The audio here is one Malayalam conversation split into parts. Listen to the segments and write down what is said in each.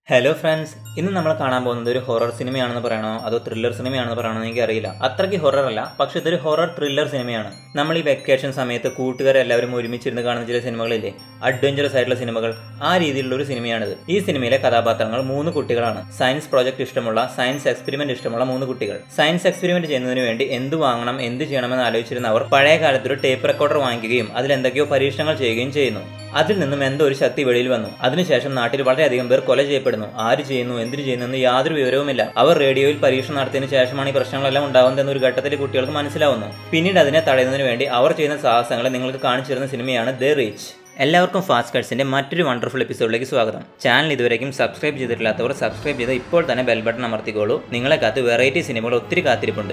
ഹലോ ഫ്രണ്ട്സ് ഇന്ന് നമ്മൾ കാണാൻ പോകുന്നത് ഒരു ഹൊറർ സിനിമയാണെന്ന് പറയണോ അതോ ത്രില്ലർ സിനിമയാണെന്ന് പറയണോ എന്ന് എനിക്കറിയില്ല അത്രയ്ക്ക് ഹൊറർ അല്ല പക്ഷെ ഇതൊരു ഹൊറർ ത്രില്ലർ സിനിമയാണ് നമ്മൾ ഈ വെക്കേഷൻ സമയത്ത് കൂട്ടുകാരെല്ലാവരും ഒരുമിച്ചിരുന്ന് കാണുന്ന ചില സിനിമകളില്ലേ അഡ്വഞ്ചറസ് ആയിട്ടുള്ള സിനിമകൾ ആ രീതിയിലുള്ള ഒരു സിനിമയാണിത് ഈ സിനിമയിലെ കഥാപാത്രങ്ങൾ മൂന്ന് കുട്ടികളാണ് സയൻസ് പ്രോജക്ട് ഇഷ്ടമുള്ള സയൻസ് എക്സ്പെരിമെന്റ് ഇഷ്ടമുള്ള മൂന്ന് കുട്ടികൾ സയൻസ് എക്സ്പെരിമെന്റ് ചെയ്യുന്നതിന് വേണ്ടി എന്ത് വാങ്ങണം എന്ത് ചെയ്യണമെന്ന് ആലോചിച്ചിരുന്ന അവർ പഴയ കാലത്ത് ഒരു ടേപ്പ് റെക്കോർഡർ വാങ്ങിക്കുകയും അതിൽ എന്തൊക്കെയോ പരീക്ഷണങ്ങൾ ചെയ്യുകയും ചെയ്യുന്നു അതിൽ നിന്നും എന്തോ ഒരു ശക്തി വെളിയിൽ വന്നു അതിനുശേഷം നാട്ടിൽ വളരെയധികം പേർ കൊല ചെയ്യപ്പെടുന്നു ആര് ചെയ്യുന്നു എന്തിനു ചെയ്യുന്നു എന്ന് യാതൊരു വിവരവുമില്ല അവർ റേഡിയോയിൽ പരീക്ഷണം നടത്തിയതിനു ശേഷമാണ് ഈ പ്രശ്നങ്ങളെല്ലാം ഉണ്ടാകുന്നതെന്ന് ഒരു ഘട്ടത്തിൽ കുട്ടികൾക്ക് മനസ്സിലാവുന്നു പിന്നീട് അതിനെ തടയുന്നതിന് വേണ്ടി അവർ ചെയ്യുന്ന സാഹസങ്ങളെ നിങ്ങൾക്ക് കാണിച്ചു തരുന്ന സിനിമയാണ് ദ റീച്ച് എല്ലാവർക്കും ഫാസ്റ്റ് കട്സിന്റെ മറ്റൊരു വണ്ടർഫുൾ എപ്പിസോഡിലേക്ക് സ്വാഗതം ചാനൽ ഇതുവരെയും സബ്സ്ക്രൈബ് ചെയ്തിട്ടില്ലാത്തവർ സബ്സ്ക്രൈബ് ചെയ്ത് ഇപ്പോൾ തന്നെ ബെൽ ബട്ടൺ അമർത്തിക്കോളൂ നിങ്ങളെ കാത്ത് വെറൈറ്റി സിനിമകൾ ഒത്തിരി കാത്തിരിപ്പുണ്ട്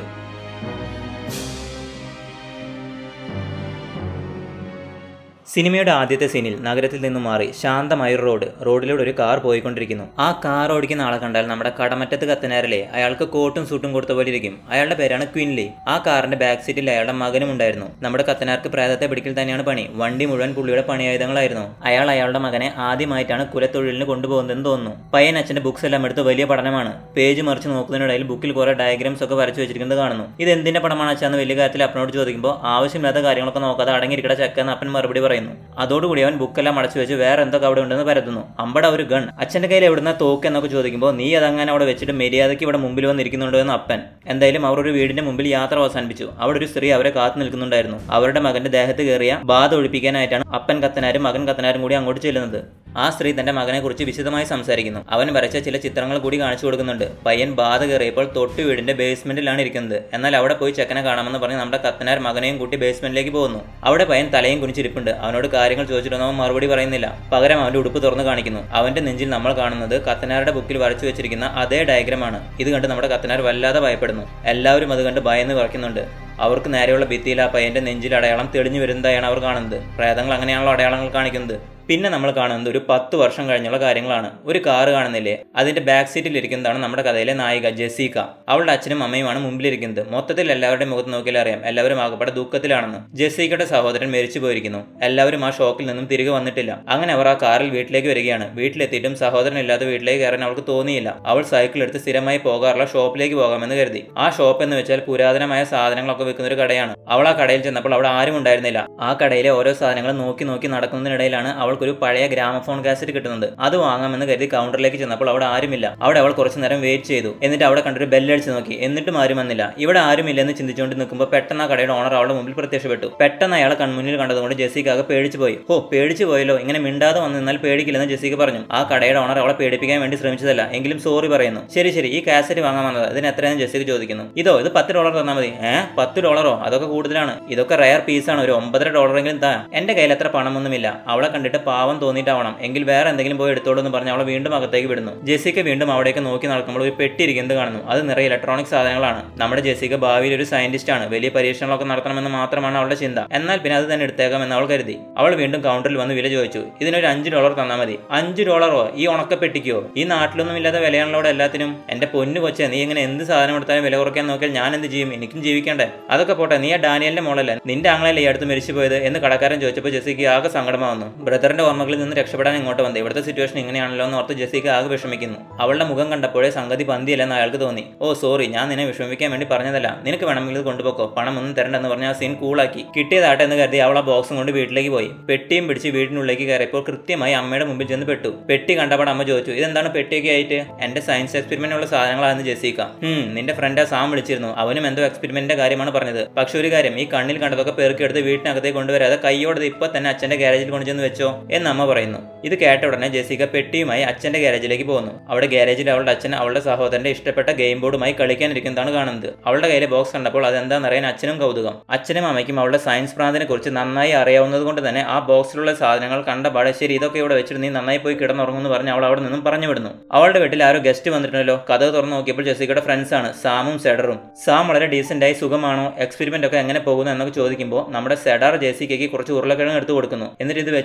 സിനിമയുടെ ആദ്യത്തെ സീനിൽ നഗരത്തിൽ നിന്നും മാറി ശാന്തമായ ഒരു റോഡ് റോഡിലൂടെ ഒരു കാർ പോയിക്കൊണ്ടിരിക്കുന്നു ആ കാർ ഓടിക്കുന്ന ആളെ കണ്ടാൽ നമ്മുടെ കടമറ്റത്ത് കത്തനാരല്ലേ അയാൾക്ക് കോട്ടും സൂട്ടും കൊടുത്ത പോലെ ഇരിക്കും അയാളുടെ പേരാണ് ക്വിൻലി ആ കാറിന്റെ ബാക്ക് സീറ്റിൽ അയാളുടെ മകനും ഉണ്ടായിരുന്നു നമ്മുടെ കത്തനാർക്ക് പ്രേതത്തെ പിടിക്കൽ തന്നെയാണ് പണി വണ്ടി മുഴുവൻ പുള്ളിയുടെ പണിയായുധങ്ങളായിരുന്നു അയാൾ അയാളുടെ മകനെ ആദ്യമായിട്ടാണ് കുലത്തൊഴിലിന് കൊണ്ടുപോകുന്നതെന്ന് തോന്നുന്നു പയ്യൻ അച്ഛന്റെ ബുക്സ് എല്ലാം എടുത്ത് വലിയ പഠനമാണ് പേജ് മറിച്ച് നോക്കുന്നതിനിടയിൽ ബുക്കിൽ കുറെ ഡയഗ്രാംസ് ഒക്കെ വരച്ചു വെച്ചിരിക്കുന്നത് കാണുന്നു ഇത് എന്തിന്റെ പടമാണ് അച്ഛന്ന് വലിയ കാര്യത്തിൽ അപ്പനോട് ചോദിക്കുമ്പോൾ ആവശ്യമില്ലാത്ത കാര്യങ്ങളൊക്കെ നോക്കാതെ അടങ്ങിയിരിക്കട ചെക്കെന്ന് അപ്പൻ മറുപടി പറയുന്നു അതോടുകൂടി അവൻ ബുക്കെല്ലാം അടച്ചു വെച്ച് വേറെ എന്തൊക്കെ അവിടെ ഉണ്ടെന്ന് പരത്തുന്നു അമ്പട ഒരു ഗൺ അച്ഛന്റെ കയ്യിൽ എവിടുന്ന തോക്ക് എന്നൊക്കെ ചോദിക്കുമ്പോൾ നീ അതങ്ങനെ അവിടെ വെച്ചിട്ട് മര്യാദയ്ക്ക് ഇവിടെ മുമ്പിൽ വന്നിരിക്കുന്നുണ്ടോ എന്ന് അപ്പൻ എന്തായാലും അവർ ഒരു വീടിന്റെ മുമ്പിൽ യാത്ര അവസാനിപ്പിച്ചു അവിടെ ഒരു സ്ത്രീ അവരെ കാത്തു നിൽക്കുന്നുണ്ടായിരുന്നു അവരുടെ മകന്റെ ദേഹത്ത് കയറിയ ബാധ ഒഴിപ്പിക്കാനായിട്ടാണ് അപ്പൻ കത്തനാരും മകൻ കത്തനാരും കൂടി അങ്ങോട്ട് ചെല്ലുന്നത് ആ സ്ത്രീ തന്റെ മകനെ കുറിച്ച് വിശദമായി സംസാരിക്കുന്നു അവൻ വരച്ച ചില ചിത്രങ്ങൾ കൂടി കാണിച്ചു കൊടുക്കുന്നുണ്ട് പയ്യൻ ബാധ കയറിയപ്പോൾ തൊട്ടു വീടിന്റെ ബേസ്മെന്റിലാണ് ഇരിക്കുന്നത് എന്നാൽ അവിടെ പോയി ചെക്കനെ കാണാമെന്ന് പറഞ്ഞ് നമ്മുടെ കത്തനാർ മകനെയും കൂട്ടി ബേസ്മെന്റിലേക്ക് പോകുന്നു അവിടെ പയ്യൻ തലയും കുനിച്ചിരിപ്പുണ്ട് അവനോട് കാര്യങ്ങൾ ചോദിച്ചിട്ടൊന്നും അവൻ മറുപടി പറയുന്നില്ല പകരം അവന്റെ ഉടുപ്പ് തുറന്ന് കാണിക്കുന്നു അവന്റെ നെഞ്ചിൽ നമ്മൾ കാണുന്നത് കത്തനാരുടെ ബുക്കിൽ വരച്ചു വെച്ചിരിക്കുന്ന അതേ ഡയഗ്രമാണ് ഇത് കണ്ട് നമ്മുടെ കത്തനാർ വല്ലാതെ ഭയപ്പെടുന്നു എല്ലാവരും അത് കണ്ട് ഭയന്ന് വിറയ്ക്കുന്നുണ്ട് അവർക്ക് നേരെയുള്ള ഭിത്തിയിൽ ആ പയ്യന്റെ നെഞ്ചിൽ അടയാളം തെളിഞ്ഞു വരുന്നതായാണ് അവർ കാണുന്നത് പ്രേതങ്ങൾ അങ്ങനെയാണല്ലോ അടയാളങ്ങൾ കാണിക്കുന്നത് പിന്നെ നമ്മൾ കാണുന്നത് ഒരു പത്ത് വർഷം കഴിഞ്ഞുള്ള കാര്യങ്ങളാണ് ഒരു കാറ് കാണുന്നില്ലേ അതിന്റെ ബാക്ക് സീറ്റിൽ ഇരിക്കുന്നതാണ് നമ്മുടെ കഥയിലെ നായിക ജെസീക അവളുടെ അച്ഛനും അമ്മയുമാണ് മുമ്പിലിരിക്കുന്നത് മൊത്തത്തിൽ എല്ലാവരുടെയും മുഖത്ത് നോക്കിയാൽ അറിയാം എല്ലാവരും ആകപ്പെടെ ദുഃഖത്തിലാണെന്ന് ജെസീക്കയുടെ സഹോദരൻ മരിച്ചു പോയിരിക്കുന്നു എല്ലാവരും ആ ഷോക്കിൽ നിന്നും തിരികെ വന്നിട്ടില്ല അങ്ങനെ അവർ ആ കാറിൽ വീട്ടിലേക്ക് വരികയാണ് വീട്ടിലെത്തിയിട്ടും സഹോദരൻ ഇല്ലാതെ വീട്ടിലേക്ക് കയറാൻ അവൾക്ക് തോന്നിയില്ല അവൾ സൈക്കിൾ എടുത്ത് സ്ഥിരമായി പോകാറുള്ള ഷോപ്പിലേക്ക് പോകാമെന്ന് കരുതി ആ ഷോപ്പ് എന്ന് വെച്ചാൽ പുരാതനമായ സാധനങ്ങളൊക്കെ വെക്കുന്ന ഒരു കടയാണ് അവൾ ആ കടയിൽ ചെന്നപ്പോൾ അവിടെ ആരും ഉണ്ടായിരുന്നില്ല ആ കടയിലെ ഓരോ സാധനങ്ങൾ നോക്കി നോക്കി നടക്കുന്നതിനിടയിലാണ് അവൾക്കൊരു പഴയ ഗ്രാമഫോൺ കാസറ്റ് കിട്ടുന്നത് അത് വാങ്ങാമെന്ന് കരുതി കൗണ്ടറിലേക്ക് ചെന്നപ്പോൾ അവിടെ ആരുമില്ല അവിടെ അവൾ കുറച്ചു നേരം വെയിറ്റ് ചെയ്തു എന്നിട്ട് അവിടെ കണ്ടൊരു ബെല്ലടിച്ച് നോക്കി എന്നിട്ടും ആരും വന്നില്ല ഇവിടെ ആരുമില്ലെന്ന് ചിന്തിച്ചുകൊണ്ട് നിൽക്കുമ്പോൾ പെട്ടെന്ന് ആ കടയുടെ ഓണർ അവളുടെ മുമ്പിൽ പ്രത്യക്ഷപ്പെട്ടു പെട്ടെന്ന് അയാളെ കൺമുന്നിൽ കണ്ടതുകൊണ്ട് ജെസിക്ക് ആകെ പേടിച്ചു പോയി ഓ പേടിച്ചു പോയല്ലോ ഇങ്ങനെ മിണ്ടാതെ വന്നു നിന്നാൽ പേടിക്കില്ലെന്ന് ജെസിക്ക് പറഞ്ഞു ആ കടയുടെ ഓണർ അവളെ പേടിപ്പിക്കാൻ വേണ്ടി ശ്രമിച്ചതല്ല എങ്കിലും സോറി പറയുന്നു ശരി ശരി ഈ കാസറ്റ് വാങ്ങാൻ വന്നത് ഇതിന് എത്രയെന്ന് ജെസിക്ക് ചോദിക്കുന്നു ഇതോ ഇത് പത്ത് ഡോളർ തന്നാൽ മതി ഏഹ് പത്ത് ഡോളറോ അതൊക്കെ കൂടുതലാണ് ഇതൊക്കെ റയർ പീസാണ് ഒരു ഒമ്പതര ഡോളറെങ്കിലും താ എന്റെ കയ്യിൽ അത്ര പണമൊന്നുമില്ല അവളെ കണ്ടിട്ട് പാവം തോന്നിയിട്ടാവണം എങ്കിൽ വേറെ എന്തെങ്കിലും പോയി എടുത്തോളൂ എന്ന് പറഞ്ഞ് അവളെ വീണ്ടും അകത്തേക്ക് വിടുന്നു ജെസിക്ക വീണ്ടും അവിടേക്ക് നോക്കി നടക്കുമ്പോൾ ഒരു പെട്ടി ഇരിക്കുന്നത് കാണുന്നു അത് നിറയെ ഇലക്ട്രോണിക് സാധനങ്ങളാണ് നമ്മുടെ ജെസിക്ക ഭാവിയിൽ ഒരു സയന്റിസ്റ്റ് ആണ് വലിയ പരീക്ഷണങ്ങളൊക്കെ നടത്തണമെന്ന് മാത്രമാണ് അവളുടെ ചിന്ത എന്നാൽ പിന്നെ അത് തന്നെ എടുത്തേക്കാം എന്ന് അവൾ കരുതി അവൾ വീണ്ടും കൗണ്ടറിൽ വന്ന് വില ചോദിച്ചു ഇതിനൊരു അഞ്ച് ഡോളർ തന്നാൽ മതി അഞ്ച് ഡോളറോ ഈ ഉണക്കപ്പെട്ടിക്കോ ഈ നാട്ടിലൊന്നും ഇല്ലാത്ത വിലയാണല്ലോ ഇവിടെ എല്ലാത്തിനും എന്റെ പൊന്നു കൊച്ചെ നീ ഇങ്ങനെ എന്ത് സാധനം എടുത്താലും വില കുറയ്ക്കാൻ നോക്കിയാൽ ഞാൻ എന്ത് ചെയ്യും എനിക്കും ജീവിക്കണ്ടേ അതൊക്കെ പോട്ടെ നീ ആ ഡാനിയലിന്റെ മോളല്ലേ നിന്റെ ആങ്ങളല്ലേ ഈ അടുത്ത് മരിച്ചു പോയത് എന്ന് കടക്കാരൻ ചോദിച്ചപ്പോൾ ജെസിക്ക് ആകെ സങ്കടമാവുന്നു ബ്രദറിന്റെ ഓർമ്മകളിൽ നിന്ന് രക്ഷപ്പെടാൻ ഇങ്ങോട്ട് വന്നത് ഇവിടുത്തെ സിറ്റുവേഷൻ ഇങ്ങനെയാണല്ലോ എന്ന് ഓർത്ത് ജെസിക്ക് ആകെ വിഷമിക്കുന്നു അവളുടെ മുഖം കണ്ടപ്പോഴേ സംഗതി പന്തിയല്ലെന്ന് അയാൾക്ക് തോന്നി ഓ സോറി ഞാൻ നിന്നെ വിഷമിക്കാൻ വേണ്ടി പറഞ്ഞതല്ല നിനക്ക് വേണമെങ്കിൽ ഇത് കൊണ്ടുപോക്കോ പണം ഒന്നും തരണ്ടെന്ന് പറഞ്ഞ ആ സീൻ കൂളാക്കി കിട്ടിയതാട്ടെ എന്ന് കരുതി അവൾ ആ ബോക്സും കൊണ്ട് വീട്ടിലേക്ക് പോയി പെട്ടിയും പിടിച്ച് വീടിനുള്ളിലേക്ക് കയറിയപ്പോൾ കൃത്യമായി അമ്മയുടെ മുമ്പിൽ ചെന്ന് പെട്ടു പെട്ടി കണ്ടപ്പോൾ അമ്മ ചോദിച്ചു ഇതെന്താണ് പെട്ടിയൊക്കെ ആയിട്ട് എന്റെ സയൻസ് എക്സ്പെരിമെന്റിനുള്ള സാധനങ്ങളാണെന്ന് ജെസിക്ക ഹും നിന്റെ ഫ്രണ്ട് ആ സാം വിളിച്ചിരുന്നു അവനും എന്തോ എക്സ്പെരിമെന്റിന്റെ കാര്യമാണ് പറഞ്ഞത് പക്ഷെ ഒരു കാര്യം ഈ കണ്ണിൽ കണ്ടതൊക്കെ പെറുക്കിയെടുത്ത് വീട്ടിനകത്തേക്ക് കൊണ്ടുവരാതെ കൈയോടെ ഇപ്പൊ തന്നെ അച്ഛന്റെ ഗാരേജിൽ കൊണ്ടുചെന്ന് വെച്ചോ എന്ന് അമ്മ പറയുന്നു ഇത് കേട്ട ഉടനെ ജെസിക പെട്ടിയുമായി അച്ഛന്റെ ഗാരേജിലേക്ക് പോകുന്നു അവിടെ ഗാരേജിൽ അവളുടെ അച്ഛൻ അവളുടെ സഹോദരന്റെ ഇഷ്ടപ്പെട്ട ഗെയിം ബോർഡുമായി കളിക്കാനിരിക്കുന്നതാണ് കാണുന്നത് അവളുടെ കയ്യിലെ ബോക്സ് കണ്ടപ്പോൾ അതെന്താണെന്നറിയാൻ അച്ഛനും കൗതുകം അച്ഛനും അമ്മയ്ക്കും അവളുടെ സയൻസ് പ്രാന്തിനെ കുറിച്ച് നന്നായി അറിയാവുന്നത് കൊണ്ട് തന്നെ ആ ബോക്സിലുള്ള സാധനങ്ങൾ കണ്ടപാടെ ശരി ഇതൊക്കെ ഇവിടെ വെച്ചിട്ട് നീ നന്നായി പോയി കിടന്നുറങ്ങുമെന്ന് പറഞ്ഞ് അവൾ അവിടെ നിന്നും പറഞ്ഞു വിടുന്നു അവളുടെ വീട്ടിൽ ആരോ ഗസ്റ്റ് വന്നിട്ടുണ്ടല്ലോ കഥ തുറന്ന് നോക്കിയപ്പോൾ ജെസിക്കയുടെ ഫ്രണ്ട്സ് ആണ് സാമും സെഡറും സാം വളരെ ഡീസെന്റ് ആയി സുഖമാണോ എക്സ്പെരിമെന്റ് ഒക്കെ എങ്ങനെ പോകുന്നു എന്നൊക്കെ ചോദിക്കുമ്പോൾ നമ്മുടെ സെഡാർ ജെസിക്കയ്ക്ക് കുറച്ച് ഉരുളക്കിഴങ്ങ് എടുത്തു കൊടുക്കുന്നു എന്നിട്ട് ഇത് വെച്ചോ നിന്റെ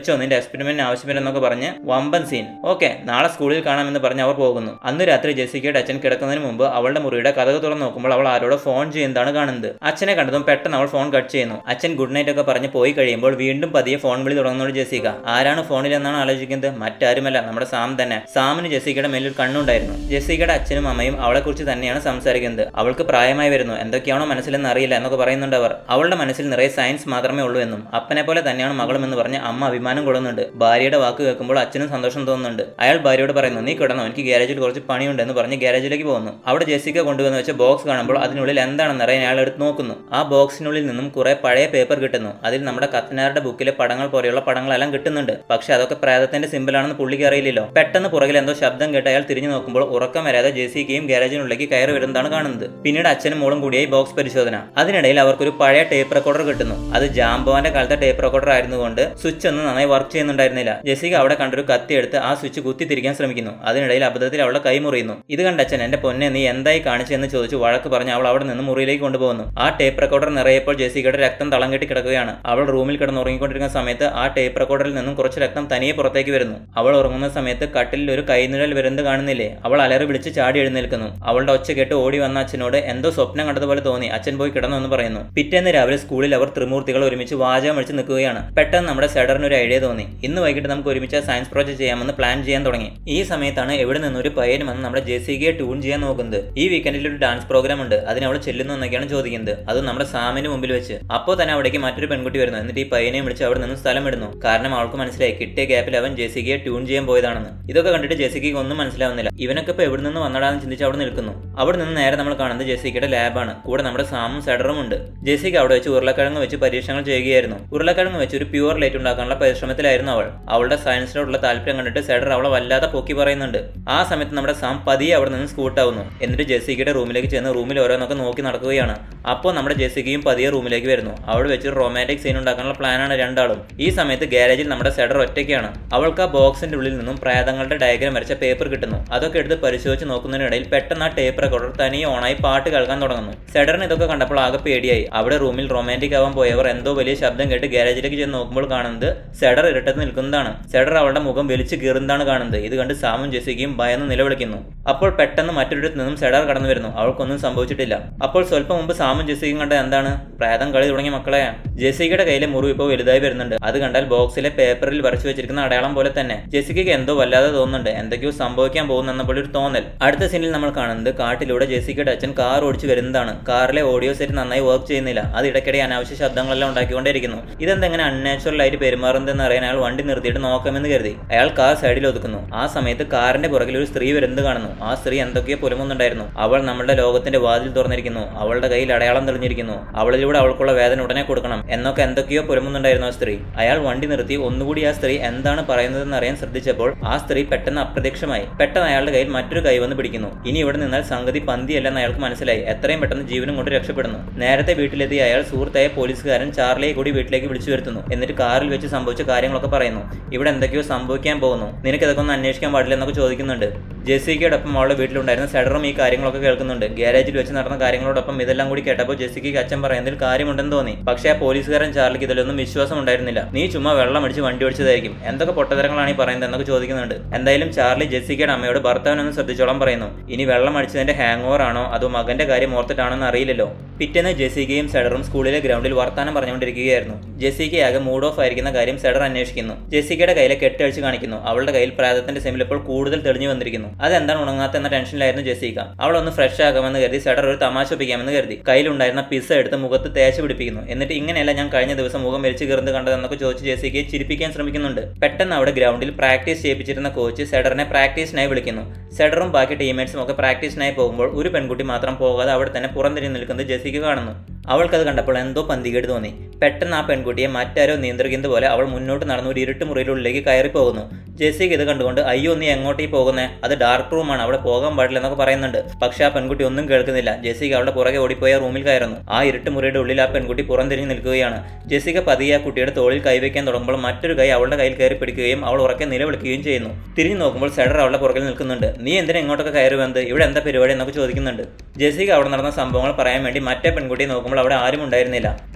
എക്സ്പെരിമെന്റിന് ആവശ്യമില്ലെന്നൊക്കെ പറഞ്ഞ് വമ്പൻ സീൻ ഓക്കെ നാളെ സ്കൂളിൽ കാണാമെന്ന് പറഞ്ഞ് അവർ പോകുന്നു അന്ന് രാത്രി ജെസിക്കയുടെ അച്ഛൻ കിടക്കുന്നതിന് മുമ്പ് അവളുടെ മുറിയുടെ കഥക് തുറന്ന് നോക്കുമ്പോൾ അവൾ ആരോട് ഫോൺ ചെയ്യുന്നതാണ് കാണുന്നത് അച്ഛനെ കണ്ടതും പെട്ടെന്ന് അവൾ ഫോൺ കട്ട് ചെയ്യുന്നു അച്ഛൻ ഗുഡ് നൈറ്റ് ഒക്കെ പറഞ്ഞ് പോയി കഴിയുമ്പോൾ വീണ്ടും പതിയെ ഫോൺ വിളി തുടങ്ങുന്നോട് ജെസിക ആരാണ് ഫോണിൽ എന്നാണ് ആലോചിക്കുന്നത് മറ്റാരുമല്ല നമ്മുടെ സാം തന്നെ സാമിന് ജെസിക്കയുടെ മേലിൽ കണ്ണുണ്ടായിരുന്നു ജെസിക്കയുടെ അച്ഛനും അമ്മയും അവളെ കുറിച്ച് തന്നെയാണ് സംസാരിക്കുന്നത് അവൾക്ക് പ്രായമായി വരുന്നു എന്തൊക്കെയാണോ മനസ്സിലെന്ന് അറിയില്ല എന്നൊക്കെ പറയുന്നുണ്ട് അവർ അവളുടെ മനസ്സിൽ നിറയെ സയൻസ് മാത്രമേ ഉള്ളൂ എന്നും അപ്പനെ പോലെ തന്നെയാണ് മകളും എന്ന് പറഞ്ഞ് അമ്മ അഭിമാനം കൊള്ളുന്നുണ്ട് ഭാര്യയുടെ വാക്ക് കേൾക്കുമ്പോൾ അച്ഛനും സന്തോഷം തോന്നുന്നുണ്ട് അയാൾ ഭാര്യയോട് പറയുന്നു നീ കിടന്നു എനിക്ക് ഗ്യാരേജിൽ കുറച്ച് പണിയുണ്ട് എന്ന് പറഞ്ഞ് ഗ്യാരേജിലേക്ക് പോകുന്നു അവിടെ ജെസിക്ക കൊണ്ടുവന്ന് വെച്ച ബോക്സ് കാണുമ്പോൾ അതിനുള്ളിൽ എന്താണെന്ന് അറിയാൻ അയാൾ എടുത്ത് നോക്കുന്നു ആ ബോക്സിനുള്ളിൽ നിന്നും കുറെ പഴയ പേപ്പർ കിട്ടുന്നു അതിൽ നമ്മുടെ കത്തനാരുടെ ബുക്കിലെ പടങ്ങൾ പോലെയുള്ള പടങ്ങളെല്ലാം കിട്ടുന്നുണ്ട് പക്ഷെ അതൊക്കെ പ്രേതത്തിന്റെ സിമ്പിളാണെന്ന് പുള്ളിക്ക് അറിയില്ലല്ലോ പെട്ടെന്ന് പുറകിൽ എന്തോ ശബ്ദം കേട്ട് അയാൾ തിരിഞ്ഞു നോക്കുമ്പോൾ ഉറക്കം വരാതെ ജെസിക്കയും ഗ്യാരേജിനുള്ളിലേക്ക് കയറി വരുന്നതാണ് കാണുന്നത് പിന്നീട് അച്ഛനും മോളും കൂടിയായി ബോക്സ് പരിശോധന അതിനിടയിൽ അവർക്കൊരു പഴയ ടേപ്പ് റെക്കോർഡർ കിട്ടുന്നു അത് ജാംബോന്റെ കാലത്തെ ടേപ്പ് റെക്കോർഡർ ആയിരുന്നുകൊണ്ട് സ്വിച്ച് ഒന്നും നന്നായി വർക്ക് ചെയ്യുന്നുണ്ടായിരുന്നില്ല ജെസിക അവിടെ കണ്ടൊരു കത്തി എടുത്ത് ആ സ്വിച്ച് കുത്തി തിരിക്കാൻ ശ്രമിക്കുന്നു അതിനിടയിൽ അബദ്ധത്തിൽ അവളുടെ കൈ മുറിയുന്നു ഇത് കണ്ട അച്ഛൻ എന്റെ പൊന്നെ നീ എന്തായി കാണിച്ചെന്ന് ചോദിച്ചു വഴക്ക് പറഞ്ഞ് അവൾ അവിടെ നിന്ന് മുറിയിലേക്ക് കൊണ്ടുപോകുന്നു ആ ടേപ്പ് റെക്കോർഡർ നിറയപ്പോൾ ജെസിക്കയുടെ രക്തം തളം കെട്ടി കിടക്കുകയാണ് അവൾ റൂമിൽ കിടന്ന് ഉറങ്ങിക്കൊണ്ടിരിക്കുന്ന സമയത്ത് ആ ടേപ്പ് റെക്കോർഡറിൽ നിന്നും കുറച്ച് രക്തം തനിയെ പുറത്തേക്ക് വരുന്നു അവൾ ഉറങ്ങുന്ന സമയത്ത് കട്ടിലിൽ ഒരു കൈനിഴൽ വരുന്നത് കാണുന്നില്ലേ അവൾ അലറി വിളിച്ച് ചാടി എഴുന്നേൽക്കുന്നു അവളുടെ ഒച്ച കേട്ട് ഓടി വന്ന അച്ഛനോട് എന്തോ സ്വപ്നം കണ്ടതുപോലെ തോന്നി അച്ഛൻ പോയി കിടന്നു എന്ന് പറയുന്നു പിറ്റേന്ന് രാവിലെ സ്കൂളിൽ അവർ ത്രിമൂർത്തികൾ ഒരുമിച്ച് വാചകം അടിച്ച് നിൽക്കുകയാണ് പെട്ടെന്ന് നമ്മുടെ സെഡറിന് ഒരു ഐഡിയ തോന്നി ഇന്ന് വൈകിട്ട് നമുക്ക് ഒരുമിച്ച് സയൻസ് പ്രോജക്ട് ചെയ്യാമെന്ന് പ്ലാൻ ചെയ്യാൻ തുടങ്ങി ഈ സമയത്താണ് എവിടെ നിന്നൊരു പയ്യൻ വന്ന് നമ്മുടെ ജെസികയെ ട്യൂൺ ചെയ്യാൻ നോക്കുന്നത് ഈ വീക്കെൻഡിൽ ഒരു ഡാൻസ് പ്രോഗ്രാം ഉണ്ട് അതിന് അവൾ ചെല്ലുന്നു എന്നൊക്കെയാണ് ചോദിക്കുന്നത് അത് നമ്മുടെ സാമിന് മുമ്പിൽ വെച്ച് അപ്പോൾ തന്നെ അവിടേക്ക് മറ്റൊരു പെൺകുട്ടി വരുന്നു എന്നിട്ട് ഈ പയ്യനെ വിളിച്ച് അവിടെ നിന്ന് സ്ഥലം ഇടുന്നു കാരണം അവൾക്ക് മനസ്സിലായി കിട്ടിയ ഗ്യാപ്പിൽ അവൻ ജെസികയെ ട്യൂൺ ചെയ്യാൻ പോയതാണെന്ന് ഇതൊക്കെ കണ്ടിട്ട് ജെസിക്കയ്ക്ക് ഒന്നും മനസ്സിലാവുന്നില്ല ഇവനൊക്കെ ഇപ്പോൾ എവിടെ നിന്ന് വന്നടാന്ന് ചിന്തിച്ച് അവിടെ നിൽക്കുന്നു അവിടെ നിന്ന് നേരെ നമ്മൾ കാണുന്നത് ജെസിക്കയുടെ ലാബാണ് കൂടെ നമ്മുടെ സാമും സെഡറും ഉണ്ട് ജെസിക്ക അവിടെ വെച്ച് ഉരുളക്കിഴങ്ങ് വെച്ച് പരീക്ഷണങ്ങൾ ചെയ്യുകയായിരുന്നു ഉരുളക്കിഴങ്ങ് വെച്ച് ഒരു പ്യൂർ ലൈറ്റ് ഉണ്ടാക്കാനുള്ള പരിശ്രമത്തിലായിരുന്നു അവൾ അവളുടെ സയൻസിനോടുള്ള താല്പര്യം കണ്ടിട്ട് സെഡർ അവളെ വല്ലാതെ പൊക്കി പറയുന്നുണ്ട് ആ സമയത്ത് നമ്മുടെ സാം പതിയെ അവിടെ നിന്ന് സ്കൂട്ടാവുന്നു എന്നിട്ട് ജെസിക്കയുടെ റൂമിലേക്ക് ചെന്ന് റൂമിൽ ഓരോന്നൊക്കെ നോക്കി നടക്കുകയാണ് അപ്പോൾ നമ്മുടെ ജെസിക്കയും പതിയെ റൂമിലേക്ക് വരുന്നു അവിടെ വെച്ച് റൊമാൻറ്റിക് സീൻ ഉണ്ടാക്കാനുള്ള പ്ലാനാണ് രണ്ടാളും ഈ സമയത്ത് ഗാരേജിൽ നമ്മുടെ സെഡർ ഒറ്റയ്ക്കാണ് അവൾക്ക് ആ ബോക്സിന്റെ ഉള്ളിൽ നിന്നും പ്രേതങ്ങളുടെ ഡയഗ്രാം വരച്ച പേപ്പർ കിട്ടുന്നു അതൊക്കെ എടുത്ത് പരിശോധിച്ച് നോക്കുന്നതിനിടയിൽ പെട്ടെന്ന് ആ ടേപ്പ് റെക്കോർഡർ തനിയെ ഓണായി പാട്ട് കേൾക്കാൻ തുടങ്ങുന്നു സെഡറിന് ഇതൊക്കെ കണ്ടപ്പോൾ ആകെ പേടിയായി അവിടെ റൂമിൽ റൊമാൻറ്റിക് ആവാൻ പോയവർ എന്തോ വലിയ ശബ്ദം കേട്ട് ഗാരേജിലേക്ക് ചെന്ന് നോക്കുമ്പോൾ കാണുന്നത് സെഡർ ഇരട്ടത്ത് നിൽക്കുന്നതാണ് സെഡർ അവളുടെ മുഖം വലിച്ചു കീറുന്നതാണ് കാണുന്നത് ഇത് കണ്ട് സാമും ജെസിക്കയും ഭയന്ന് നിലവിളിക്കുന്നു അപ്പോൾ പെട്ടെന്ന് മറ്റൊരിടത്ത് നിന്നും സെഡർ കടന്നു വരുന്നു അവൾക്കൊന്നും സംഭവിച്ചിട്ടില്ല അപ്പോൾ സ്വല്പം മുമ്പ് സാമും ജെസിക്കയും കണ്ട എന്താണ് പ്രേതം കളി തുടങ്ങിയ മക്കളെ ജെസിക്കയുടെ കയ്യിലെ മുറിവ് ഇപ്പോൾ വലുതായി വരുന്നുണ്ട് അത് കണ്ടാൽ ബോക്സിലെ പേപ്പറിൽ വരച്ചു വെച്ചിരിക്കുന്ന അടയാളം പോലെ തന്നെ ജെസിക്കയ്ക്ക് എന്തോ വല്ലാതെ തോന്നുന്നുണ്ട് എന്തൊക്കെയോ സംഭവിക്കാൻ പോകുന്നെന്ന പോലെ ഒരു തോന്നൽ അടുത്ത സീനിൽ നമ്മൾ കാണുന്നത് കാട്ടിലൂടെ ജെസിക്കയുടെ അച്ഛൻ കാർ ഓടിച്ചു വരുന്നതാണ് കാറിലെ ഓഡിയോ സെറ്റ് നന്നായി വർക്ക് ചെയ്യുന്നില്ല അത് ഇടയ്ക്കിടെ അനാവശ്യ ശബ്ദങ്ങളെല്ലാം ഉണ്ടാക്കിക്കൊണ്ടേയിരിക്കുന്നു ഇതെന്തെങ്ങനെ അൺനാച്ചുറൽ ആയിട്ട് പെരുമാറുന്നതെന്ന് അറിയാൻ അയാൾ വണ്ടി നിർത്തിയിട്ട് നോക്കാമെന്ന് കരുതി അയാൾ കാർ സൈഡിൽ ഒതുക്കുന്നു ആ സമയത്ത് കാറിന്റെ പുറകിൽ ഒരു സ്ത്രീ വരുന്നത് കാണുന്നു ആ സ്ത്രീ എന്തൊക്കെയോ പുലമുന്നുണ്ടായിരുന്നു അവൾ നമ്മുടെ ലോകത്തിന്റെ വാതിൽ തുറന്നിരിക്കുന്നു അവളുടെ കയ്യിൽ അടയാളം തെളിഞ്ഞിരിക്കുന്നു അവളിലൂടെ അവൾക്കുള്ള വേദന ഉടനെ കൊടുക്കണം എന്നൊക്കെ എന്തൊക്കെയോ പുലമുന്നുണ്ടായിരുന്നു ആ സ്ത്രീ അയാൾ വണ്ടി നിർത്തി ഒന്നുകൂടി ആ സ്ത്രീ എന്താണ് പറയുന്നതെന്ന് അറിയാൻ ശ്രദ്ധിച്ചപ്പോൾ ആ സ്ത്രീ പെട്ടെന്ന് അപ്രത്യക്ഷമായി പെട്ടെന്ന് അയാളുടെ കയ്യിൽ മറ്റൊരു കൈ വന്ന് പിടിക്കുന്നു ഇനി ഇവിടെ നിന്നാൽ സംഗതി പന്തിയല്ലെന്ന് അയാൾക്ക് മനസ്സിലായി എത്രയും പെട്ടെന്ന് ജീവനും കൊണ്ട് രക്ഷപ്പെടുന്നു നേരത്തെ വീട്ടിലെത്തിയ അയാൾ സുഹൃത്തായ പോലീസുകാരൻ ചാർലിയെ കൂടി വീട്ടിലേക്ക് വിളിച്ചു വരുത്തുന്നു എന്നിട്ട് കാറിൽ വെച്ച് സംഭവിച്ച കാര്യങ്ങളൊക്കെ പറയുന്നു ഇവിടെ എന്തൊക്കെയോ സംഭവിക്കാൻ പോകുന്നു നിനക്ക് ഇതൊക്കെ ഒന്ന് അന്വേഷിക്കാൻ പാടില്ല എന്നൊക്കെ ചോദിക്കുന്നുണ്ട് ജെസിക്കയോടൊപ്പം അവളുടെ വീട്ടിലുണ്ടായിരുന്ന സെഡറും ഈ കാര്യങ്ങളൊക്കെ കേൾക്കുന്നുണ്ട് ഗ്യാരേജിൽ വെച്ച് നടന്ന കാര്യങ്ങളോടൊപ്പം ഇതെല്ലാം കൂടി കേട്ടപ്പോൾ ജെസിക്കയ്ക്ക് അച്ഛൻ പറയുന്നതിൽ കാര്യമുണ്ടെന്ന് തോന്നി പക്ഷേ ആ പോലീസുകാരൻ ചാർലിക്ക് ഇതിലൊന്നും വിശ്വാസം ഉണ്ടായിരുന്നില്ല നീ ചുമ്മാ വെള്ളം അടിച്ച് വണ്ടി ഓടിച്ചതായിരിക്കും എന്തൊക്കെ പൊട്ടതരങ്ങളാണ് ഈ പറയുന്നത് എന്നൊക്കെ ചോദിക്കുന്നുണ്ട് എന്തായാലും ചാർലി ജെസിക്കയുടെ അമ്മയോട് ഭർത്താവിനൊന്ന് ശ്രദ്ധിച്ചോളാൻ പറയുന്നു ഇനി വെള്ളം അടിച്ചതിന്റെ ഹാങ് ഓവർ ആണോ അതോ മകന്റെ കാര്യം ഓർത്തിട്ടാണെന്ന് അറിയില്ലല്ലോ പിറ്റേന്ന് ജെസിക്കയും സെഡറും സ്കൂളിലെ ഗ്രൗണ്ടിൽ വർത്താനം പറഞ്ഞുകൊണ്ടിരിക്കുകയായിരുന്നു ജെസിക്കയാകെ മൂഡ് ഓഫ് ആയിരിക്കുന്ന കാര്യം സെഡർ അന്വേഷിക്കുന്നു ജെസിക്കയുടെ കയ്യിലെ കെട്ടഴിച്ച് കാണിക്കുന്നു അവളുടെ കയ്യിൽ പ്രാതത്തിന്റെ സെമിൽ ഇപ്പോൾ കൂടുതൽ തെളിഞ്ഞു വന്നിരിക്കുന്നു അതെന്താണ് ഉണങ്ങാത്ത എന്ന ടെൻഷനിലായിരുന്നു ജെസിക്ക അവൾ ഒന്ന് ഫ്രഷ് ആകാമെന്ന് കരുതി സെഡർ ഒരു തമാശ ഒപ്പിക്കാമെന്ന് കരുതി കയ്യിലുണ്ടായിരുന്ന പിസ്സ എടുത്ത് മുഖത്ത് തേച്ച് പിടിപ്പിക്കുന്നു എന്നിട്ട് ഇങ്ങനെയല്ല ഞാൻ കഴിഞ്ഞ ദിവസം മുഖം വലിച്ചു കയറുന്നത് കണ്ടതെന്നൊക്കെ ചോദിച്ച് ജെസിക്കയെ ചിരിപ്പിക്കാൻ ശ്രമിക്കുന്നുണ്ട് പെട്ടെന്ന് അവിടെ ഗ്രൗണ്ടിൽ പ്രാക്ടീസ് ചെയ്യിപ്പിച്ചിരുന്ന കോച്ച് സെഡറിനെ പ്രാക്ടീസിനായി വിളിക്കുന്നു സെഡറും ബാക്കി ടീമേറ്റ്സും ഒക്കെ പ്രാക്ടീസിനായി പോകുമ്പോൾ ഒരു പെൺകുട്ടി മാത്രം പോകാതെ അവിടെ തന്നെ പുറംതിരിഞ്ഞ് നിൽക്കുന്നത് ജെസിക്ക കാണുന്നു അവൾക്കത് കണ്ടപ്പോൾ എന്തോ പന്തികേട് തോന്നി പെട്ടെന്ന് ആ പെൺകുട്ടിയെ മറ്റാരോ നിയന്ത്രിക്കുന്നത് പോലെ അവൾ മുന്നോട്ട് നടന്ന് ഒരു ഇരുട്ട് മുറിയിലുള്ളിലേക്ക് കയറി പോകുന്നു ജെസിക്ക് ഇത് കണ്ടുകൊണ്ട് അയ്യോ നീ എങ്ങോട്ടേ പോകുന്നേ അത് ഡാർക്ക് റൂമാണ് അവിടെ പോകാൻ പാടില്ല എന്നൊക്കെ പറയുന്നുണ്ട് പക്ഷെ ആ പെൺകുട്ടി ഒന്നും കേൾക്കുന്നില്ല ജെസിക അവളുടെ പുറകെ ഓടിപ്പോയ റൂമിൽ കയറുന്നു ആ ഇരുട്ട് മുറിയുടെ ഉള്ളിൽ ആ പെൺകുട്ടി പുറംതിരിഞ്ഞ് നിൽക്കുകയാണ് ജെസിക പതിയെ ആ കുട്ടിയുടെ തോളിൽ കൈവയ്ക്കാൻ തുടങ്ങുമ്പോൾ മറ്റൊരു കൈ അവളുടെ കയ്യിൽ കയറി പിടിക്കുകയും അവൾ ഉറക്കെ നിലവിളിക്കുകയും ചെയ്യുന്നു തിരിഞ്ഞു നോക്കുമ്പോൾ സെഡർ അവളുടെ പുറകിൽ നിൽക്കുന്നുണ്ട് നീ എന്തിനാ ഇങ്ങോട്ടൊക്കെ കയറി വന്നത് ഇവിടെ എന്താ പരിപാടി എന്നൊക്കെ ചോദിക്കുന്നുണ്ട് ജെസിക അവിടെ നടന്ന സംഭവങ്ങൾ പറയാൻ വേണ്ടി മറ്റേ പെൺകുട്ടിയെ നോക്കുമ്പോൾ അവിടെ ആരും ഉണ്ടായിരുന്നില്ല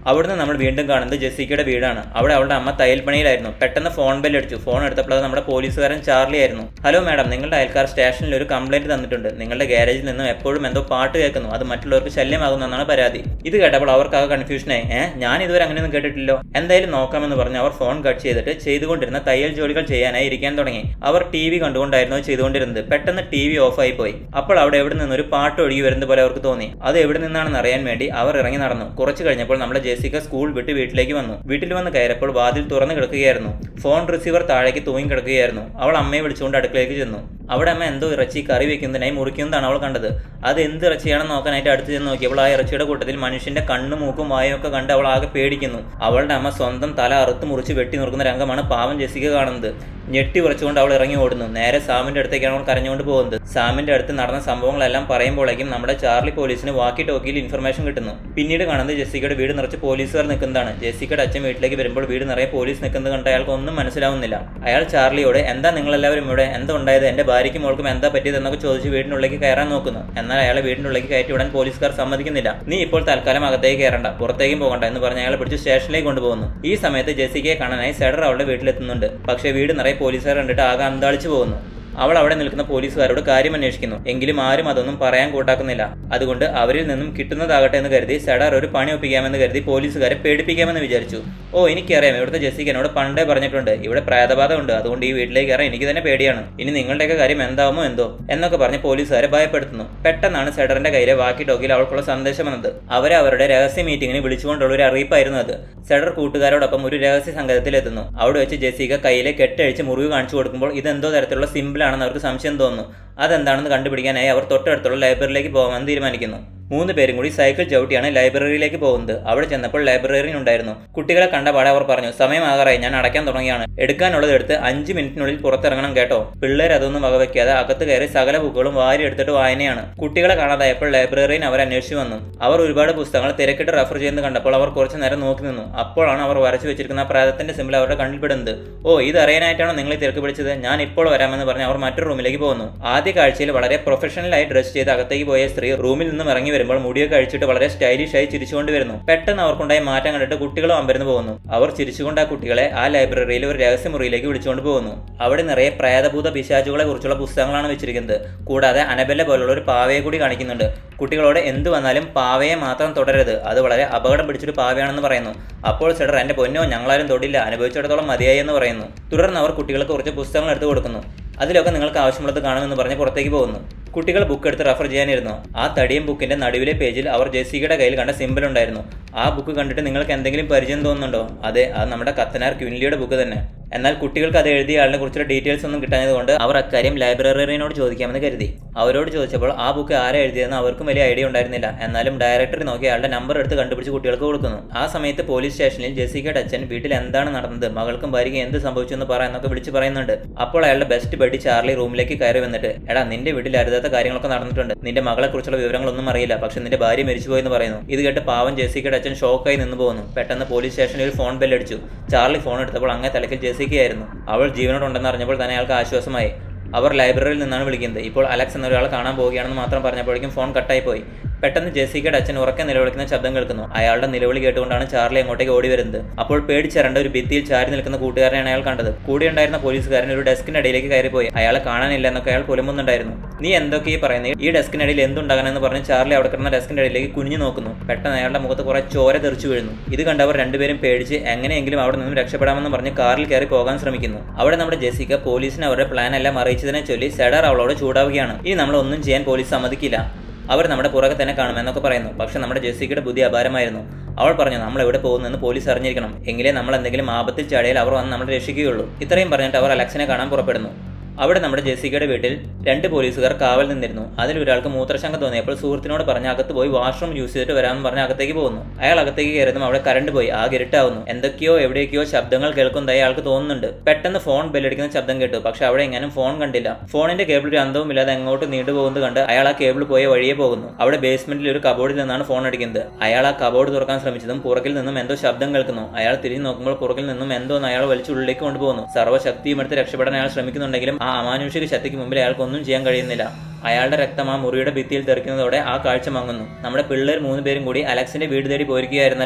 അവിടുന്ന് നമ്മൾ വീണ്ടും കാണുന്നത് ജെസ്സിക്കയുടെ വീടാണ് അവിടെ അവളുടെ അമ്മ തയ്യൽ പണിയിലായിരുന്നു പെട്ടെന്ന് ഫോൺ ബെൽ അടിച്ചു ഫോൺ എടുത്തപ്പോൾ അത് നമ്മുടെ പോലീസുകാരൻ ചാർലി ആയിരുന്നു ഹലോ മാഡം നിങ്ങളുടെ അയൽക്കാർ സ്റ്റേഷനിൽ ഒരു കംപ്ലൈന്റ് തന്നിട്ടുണ്ട് നിങ്ങളുടെ ഗ്യാരേജിൽ നിന്നും എപ്പോഴും എന്തോ പാട്ട് കേൾക്കുന്നു അത് മറ്റുള്ളവർക്ക് ശല്യമാകുന്നെന്നാണ് പരാതി ഇത് കേട്ടപ്പോൾ അവർക്കാകെ കൺഫ്യൂഷനായി ഏഹ് ഞാൻ ഇതുവരെ അങ്ങനെയൊന്നും കേട്ടിട്ടില്ലോ എന്തായാലും നോക്കാമെന്ന് പറഞ്ഞ് അവർ ഫോൺ കട്ട് ചെയ്തിട്ട് ചെയ്തുകൊണ്ടിരുന്ന തയ്യൽ ജോലികൾ ചെയ്യാനായി ഇരിക്കാൻ തുടങ്ങി അവർ ടി വി കണ്ടുകൊണ്ടായിരുന്നു ചെയ്തുകൊണ്ടിരുന്നത് പെട്ടെന്ന് ടി വി ഓഫ് ആയി പോയി അപ്പോൾ അവിടെ എവിടെ നിന്ന് ഒരു പാട്ട് ഒഴുകി വരുന്നത് പോലെ അവർക്ക് തോന്നി അത് എവിടെ നിന്നാണെന്ന് അറിയാൻ വേണ്ടി അവർ ഇറങ്ങി നടന്നു കുറച്ച് കഴിഞ്ഞപ്പോൾ നമ്മുടെ ജെസിക്ക സ്കൂൾ വിട്ട് വീട്ടിലേക്ക് വന്നു വീട്ടിൽ വന്ന് കയറിയപ്പോൾ വാതിൽ തുറന്നു കിടക്കുകയായിരുന്നു ഫോൺ റിസീവർ താഴേക്ക് തൂങ്ങി കിടക്കുകയായിരുന്നു അവൾ അമ്മയെ വിളിച്ചുകൊണ്ട് അടുക്കളയിലേക്ക് ചെന്നു അവിടെ അമ്മ എന്തോ ഇറച്ചി കറി വെക്കുന്നതിനായി മുറിക്കുന്നതാണ് അവൾ കണ്ടത് അത് എന്ത് ഇറച്ചിയാണെന്ന് നോക്കാനായിട്ട് അടുത്ത് ചെന്ന് നോക്കിയപ്പോൾ ആ ഇറച്ചിയുടെ കൂട്ടത്തിൽ മനുഷ്യന്റെ കണ്ണും മൂക്കും വായും ഒക്കെ കണ്ട് അവൾ ആകെ പേടിക്കുന്നു അവളുടെ അമ്മ സ്വന്തം തല അറുത്ത് മുറിച്ച് വെട്ടി നുറുക്കുന്ന രംഗമാണ് പാവം ജെസിക്ക കാണുന്നത് ഞെട്ടി ഉറച്ചുകൊണ്ട് അവൾ ഇറങ്ങി ഓടുന്നു നേരെ സാമിന്റെ അടുത്തേക്കാണ് അവൾ കരഞ്ഞുകൊണ്ട് പോകുന്നത് സാമിന്റെ അടുത്ത് നടന്ന സംഭവങ്ങളെല്ലാം പറയുമ്പോഴേക്കും നമ്മുടെ ചാർലി പോലീസിന് വാക്കി ടോക്കിയിൽ ഇൻഫർമേഷൻ കിട്ടുന്നു പിന്നീട് കാണുന്നത് ജെസിക്കയുടെ വീട് നിറച്ച് പോലീസുകാർ നിൽക്കുന്നതാണ് ജെസിക്കയുടെ അച്ഛൻ വീട്ടിലേക്ക് വരുമ്പോൾ വീട് നിറയെ പോലീസ് നിൽക്കുന്നത് കണ്ട് അയാൾക്ക് ഒന്നും മനസ്സിലാവുന്നില്ല അയാൾ ചാർലിയോട് എന്താ നിങ്ങളെല്ലാവരും ഇവിടെ എന്താ ഉണ്ടായത് എന്റെ ഭാര്യയ്ക്കും മോൾക്കും എന്താ പറ്റിയത് എന്നൊക്കെ ചോദിച്ച് വീടിനുള്ളിലേക്ക് കയറാൻ നോക്കുന്നു എന്നാൽ അയാളെ വീടിനുള്ളിലേക്ക് കയറ്റി വിടാൻ പോലീസുകാർ സമ്മതിക്കുന്നില്ല നീ ഇപ്പോൾ തൽക്കാലം അകത്തേക്ക് കയറണ്ട പുറത്തേക്കും പോകണ്ട എന്ന് പറഞ്ഞ് അയാളെ പിടിച്ച് സ്റ്റേഷനിലേക്ക് കൊണ്ടുപോകുന്നു ഈ സമയത്ത് ജെസിക്കയെ കാണാനായി സെഡർ അവളുടെ വീട്ടിലെത്തുന്നുണ്ട് പക്ഷേ വീട് നിറയെ പോലീസുകാർ കണ്ടിട്ട് ആകെ അന്താളിച്ചു പോകുന്നു അവൾ അവിടെ നിൽക്കുന്ന പോലീസുകാരോട് കാര്യം അന്വേഷിക്കുന്നു എങ്കിലും ആരും അതൊന്നും പറയാൻ കൂട്ടാക്കുന്നില്ല അതുകൊണ്ട് അവരിൽ നിന്നും കിട്ടുന്നതാകട്ടെ എന്ന് കരുതി സെഡർ ഒരു പണി ഒപ്പിക്കാമെന്ന് കരുതി പോലീസുകാരെ പേടിപ്പിക്കാമെന്ന് വിചാരിച്ചു ഓ എനിക്കറിയാം ഇവിടുത്തെ ജെസ്സിക്ക് എന്നോട് പണ്ടേ പറഞ്ഞിട്ടുണ്ട് ഇവിടെ പ്രേതബാധ ഉണ്ട് അതുകൊണ്ട് ഈ വീട്ടിലേക്ക് കയറാൻ എനിക്ക് തന്നെ പേടിയാണ് ഇനി നിങ്ങളുടെയൊക്കെ കാര്യം എന്താവുമോ എന്തോ എന്നൊക്കെ പറഞ്ഞ് പോലീസുകാരെ ഭയപ്പെടുത്തുന്നു പെട്ടെന്നാണ് സെഡറിന്റെ കയ്യിലെ വാക്കി ടോക്കിൽ അവൾക്കുള്ള സന്ദേശം വന്നത് അവരെ അവരുടെ രഹസ്യ മീറ്റിംഗിന് വിളിച്ചുകൊണ്ടുള്ള ഒരു അറിയിപ്പായിരുന്നു അത് സെഡർ കൂട്ടുകാരോടൊപ്പം ഒരു രഹസ്യ സംഘത്തിൽ എത്തുന്നു അവിടെ വെച്ച് ജെസ്സിക കയ്യിലെ കെട്ടഴിച്ച് മുറിവ് കാണിച്ചു കൊടുക്കുമ്പോൾ ഇതെന്തോ തരത്തിലുള്ള സിമ്പിൾ ആണെന്ന് അവർക്ക് സംശയം തോന്നുന്നു അതെന്താണെന്ന് കണ്ടുപിടിക്കാനായി അവർ തൊട്ടടുത്തുള്ള ലൈബ്രറിയിലേക്ക് പോകാമെന്ന് തീരുമാനിക്കുന്നു മൂന്ന് പേരും കൂടി സൈക്കിൾ ചവിട്ടിയാണ് ലൈബ്രറിയിലേക്ക് പോകുന്നത് അവിടെ ചെന്നപ്പോൾ ലൈബ്രറിയൻ ഉണ്ടായിരുന്നു കുട്ടികളെ കണ്ട പാടെ അവർ പറഞ്ഞു സമയമാകാറായി ഞാൻ അടയ്ക്കാൻ തുടങ്ങിയാണ് എടുക്കാനുള്ളത് എടുത്ത് അഞ്ച് മിനിറ്റിനുള്ളിൽ പുറത്തിറങ്ങണം കേട്ടോ പിള്ളേർ അതൊന്നും വകവെക്കാതെ അകത്ത് കയറി സകല ബുക്കുകളും വാരി എടുത്തിട്ട് വായനയാണ് കുട്ടികളെ കാണാതായപ്പോൾ ലൈബ്രറിയൻ അവർ അന്വേഷിച്ചു വന്നു അവർ ഒരുപാട് പുസ്തകങ്ങൾ തിരക്കിട്ട് റെഫർ ചെയ്യുന്നത് കണ്ടപ്പോൾ അവർ കുറച്ചു നേരം നോക്കി നിന്നു അപ്പോഴാണ് അവർ വരച്ചു വെച്ചിരിക്കുന്ന ആ പ്രേതത്തിന്റെ സിമ്പിൾ അവരുടെ കണ്ണിൽപ്പെടുന്നത് ഓ ഇത് അറിയാനായിട്ടാണോ നിങ്ങൾ ഈ തിരക്ക് പിടിച്ചത് ഞാൻ ഇപ്പോൾ വരാമെന്ന് പറഞ്ഞ് അവർ മറ്റൊരു റൂമിലേക്ക് പോകുന്നു ആദ്യ കാഴ്ചയിൽ വളരെ പ്രൊഫഷണലായി ഡ്രസ് ചെയ്ത് അകത്തേക്ക് പോയ സ്ത്രീ റൂമിൽ നിന്നും ഇറങ്ങി വരുമ്പോൾ മുടിയൊക്കെ അഴിച്ചിട്ട് വളരെ സ്റ്റൈലിഷ് ആയി ചിരിച്ചുകൊണ്ട് വരുന്നു പെട്ടെന്ന് അവർക്കുണ്ടായ മാറ്റം കണ്ടിട്ട് കുട്ടികളും അമ്പരന്ന് പോകുന്നു അവർ ചിരിച്ചുകൊണ്ട് ആ കുട്ടികളെ ആ ലൈബ്രറിയിൽ ഒരു രഹസ്യമുറിയിലേക്ക് വിളിച്ചുകൊണ്ട് പോകുന്നു അവിടെ നിറയെ പ്രേതഭൂത പിശാചുകളെ കുറിച്ചുള്ള പുസ്തകങ്ങളാണ് വെച്ചിരിക്കുന്നത് കൂടാതെ അനബെല്ല പോലുള്ള ഒരു പാവയെ കൂടി കാണിക്കുന്നുണ്ട് കുട്ടികളോട് എന്ത് വന്നാലും പാവയെ മാത്രം തുടരരുത് അത് വളരെ അപകടം പിടിച്ചൊരു പാവയാണെന്ന് പറയുന്നു അപ്പോൾ സെഡർ എന്റെ പൊന്നോ ഞങ്ങളാരും തൊടില്ല അനുഭവിച്ചിടത്തോളം മതിയായി എന്ന് പറയുന്നു തുടർന്ന് അവർ കുട്ടികൾക്ക് കുറച്ച് പുസ്തകങ്ങൾ എടുത്തു കൊടുക്കുന്നു അതിലൊക്കെ നിങ്ങൾക്ക് ആവശ്യമുള്ളത് കാണുമെന്ന് പറഞ്ഞ് പുറത്തേക്ക് പോകുന്നു കുട്ടികൾ ബുക്ക് എടുത്ത് റെഫർ ചെയ്യാനിരുന്നു ആ തടിയും ബുക്കിന്റെ നടുവിലെ പേജിൽ അവർ ജെസികയുടെ കയ്യിൽ കണ്ട സിമ്പിൾ ഉണ്ടായിരുന്നു ആ ബുക്ക് കണ്ടിട്ട് നിങ്ങൾക്ക് എന്തെങ്കിലും പരിചയം തോന്നുന്നുണ്ടോ അതെ അത് നമ്മുടെ കത്തനാർ ക്വിൻലിയുടെ ബുക്ക് തന്നെ എന്നാൽ കുട്ടികൾക്ക് അത് എഴുതിയ ആളിനെ കുറിച്ചുള്ള ഡീറ്റെയിൽസ് ഒന്നും കിട്ടാഞ്ഞതുകൊണ്ട് അവർ അക്കാര്യം ലൈബ്രറിയനോട് ചോദിക്കാമെന്ന് കരുതി അവരോട് ചോദിച്ചപ്പോൾ ആ ബുക്ക് ആരെ എഴുതിയതെന്ന് അവർക്കും വലിയ ഐഡിയ ഉണ്ടായിരുന്നില്ല എന്നാലും ഡയറക്ടർ നോക്കി അയാളുടെ നമ്പർ എടുത്ത് കണ്ടുപിടിച്ച് കുട്ടികൾക്ക് കൊടുക്കുന്നു ആ സമയത്ത് പോലീസ് സ്റ്റേഷനിൽ ജെസിക്കയുടെ അച്ഛൻ വീട്ടിൽ എന്താണ് നടന്നത് മകൾക്കും ഭാര്യയ്ക്കും എന്ത് സംഭവിച്ചു എന്ന് പറയാനൊക്കെ വിളിച്ച് പറയുന്നുണ്ട് അപ്പോൾ അയാളുടെ ബെസ്റ്റ് ബഡി ചാർലി റൂമിലേക്ക് കയറി വന്നിട്ട് എടാ നിന്റെ വീട്ടിൽ അരുതാത്ത കാര്യങ്ങളൊക്കെ നടന്നിട്ടുണ്ട് നിന്റെ മകളെ കുറിച്ചുള്ള വിവരങ്ങളൊന്നും അറിയില്ല പക്ഷെ നിന്റെ ഭാര്യ മരിച്ചുപോയെന്ന് പറയുന്നു ഇത് കേട്ട് പാവം ജെസിക്കയുടെ അച്ഛൻ ഷോക്കായി നിന്ന് പോകുന്നു പെട്ടെന്ന് പോലീസ് സ്റ്റേഷനിൽ ഒരു ഫോൺ ബെല്ലടിച്ചു ചാർലി ഫോൺ എടുത്തപ്പോൾ അങ്ങേ തലക്കിൽ ജെസിക്കയായിരുന്നു അവൾ ജീവനോടുണ്ടെന്ന് അറിഞ്ഞപ്പോൾ തന്നെ അയാൾക്ക് ആശ്വാസമായി അവർ ലൈബ്രറിയിൽ നിന്നാണ് വിളിക്കുന്നത് ഇപ്പോൾ അലക്സ് എന്ന ഒരാൾ കാണാൻ പോവുകയാണെന്ന് മാത്രം പറഞ്ഞപ്പോഴേക്കും ഫോൺ കട്ടായി പോയി പെട്ടെന്ന് ജെസിക്കയുടെ അച്ഛൻ ഉറക്കെ നിലവിളിക്കുന്ന ശബ്ദം കേൾക്കുന്നു അയാളുടെ നിലവിളി കേട്ടുകൊണ്ടാണ് ചാർലി അങ്ങോട്ടേക്ക് ഓടി വരുന്നത് അപ്പോൾ പേടിച്ചിരണ്ട ഒരു ഭിത്തിയിൽ ചാരി നിൽക്കുന്ന കൂട്ടുകാരനെയാണ് അയാൾ കണ്ടത് കൂടെ ഉണ്ടായിരുന്ന പോലീസുകാരൻ ഒരു ഡെസ്കിന്റെ അടിയിലേക്ക് കയറിപ്പോയി അയാളെ കാണാനില്ല എന്നൊക്കെ അയാൾ പുലമ്പുന്നുണ്ടായിരുന്നു നീ എന്തൊക്കെ ഈ പറയുന്നത് ഈ ഡെസ്കിനടിയിൽ എന്തുണ്ടാകാനെന്ന് പറഞ്ഞ് ചാർലി അവിടെ കിടന്ന ഡെസ്കിന്റെ അടിയിലേക്ക് കുനിഞ്ഞു നോക്കുന്നു പെട്ടെന്ന് അയാളുടെ മുഖത്ത് കുറെ ചോര തെറിച്ചു വീഴുന്നു ഇത് കണ്ടവർ രണ്ടുപേരും പേടിച്ച് എങ്ങനെയെങ്കിലും അവിടെ നിന്നും രക്ഷപ്പെടാമെന്ന് പറഞ്ഞ് കാറിൽ കയറി പോകാൻ ശ്രമിക്കുന്നു അവിടെ നമ്മുടെ ജെസിക്ക പോലീസിന് അവരുടെ പ്ലാൻ എല്ലാം അറിയിച്ചതിനെ ചൊല്ലി സെഡർ അവളോട് ചൂടാവുകയാണ് ഇനി നമ്മൾ ഒന്നും ചെയ്യാൻ പോലീസ് സമ്മതിക്കില്ല അവർ നമ്മുടെ പുറകെ തന്നെ കാണും എന്നൊക്കെ പറയുന്നു പക്ഷെ നമ്മുടെ ജെസ്സിക്കയുടെ ബുദ്ധി അപാരമായിരുന്നു അവൾ പറഞ്ഞു നമ്മൾ എവിടെ പോകുന്നെന്ന് പോലീസ് അറിഞ്ഞിരിക്കണം എങ്കിലേ നമ്മൾ എന്തെങ്കിലും ആപത്തിൽ ചാടിയാൽ അവർ വന്ന് നമ്മളെ രക്ഷിക്കുകയുള്ളൂ ഇത്രയും പറഞ്ഞിട്ട് അവർ അലക്സിനെ കാണാൻ പുറപ്പെടുന്നു അവിടെ നമ്മുടെ ജെസിക്കയുടെ വീട്ടിൽ രണ്ട് പോലീസുകാർ കാവൽ നിന്നിരുന്നു അതിൽ ഒരാൾക്ക് മൂത്രശങ്ക തോന്നിയപ്പോൾ സുഹൃത്തിനോട് പറഞ്ഞ് അകത്ത് പോയി വാഷ്റൂം യൂസ് ചെയ്തിട്ട് വരാമെന്ന് പറഞ്ഞ് അകത്തേക്ക് പോകുന്നു അയാൾ അകത്തേക്ക് കയറുന്നു അവിടെ കറണ്ട് പോയി ആകെ ഇരുട്ടാവുന്നു എന്തൊക്കെയോ എവിടേക്കോ ശബ്ദങ്ങൾ കേൾക്കുന്നതായി അയാൾക്ക് തോന്നുന്നുണ്ട് പെട്ടെന്ന് ഫോൺ ബെല്ലടിക്കുന്ന ശബ്ദം കേട്ടു പക്ഷെ അവിടെ എങ്ങാനും ഫോൺ കണ്ടില്ല ഫോണിന്റെ കേബിൾ ഒരു അന്തവും ഇല്ലാതെ എങ്ങോട്ട് നീണ്ടുപോകുന്നത് കണ്ട് അയാൾ ആ കേബിൾ പോയ വഴിയെ പോകുന്നു അവിടെ ബേസ്മെന്റിൽ ഒരു കബോർഡിൽ നിന്നാണ് ഫോൺ അടിക്കുന്നത് അയാൾ ആ കബോർഡ് തുറക്കാൻ ശ്രമിച്ചതും പുറകിൽ നിന്നും എന്തോ ശബ്ദം കേൾക്കുന്നു അയാൾ തിരിഞ്ഞു നോക്കുമ്പോൾ പുറകിൽ നിന്നും എന്തോ അയാൾ വലിച്ചുള്ളിലേക്ക് കൊണ്ടുപോകുന്നു സർവ്വശക്തിയും എടുത്ത് രക്ഷപ്പെടാൻ അയാൾ ശ്രമിക്കുന്നുണ്ടെങ്കിലും ആ അമാനുഷിക ശക്തിക്ക് മുമ്പിൽ അയാൾക്ക് ഒന്നും ചെയ്യാൻ കഴിയുന്നില്ല അയാളുടെ രക്തം ആ മുറിയുടെ ഭിത്തിയിൽ തെറിക്കുന്നതോടെ ആ കാഴ്ച മങ്ങുന്നു നമ്മുടെ പിള്ളേർ മൂന്ന് പേരും കൂടി അലക്സിന്റെ വീട് തേടി പോയിരിക്കുകയായിരുന്നല്ലോ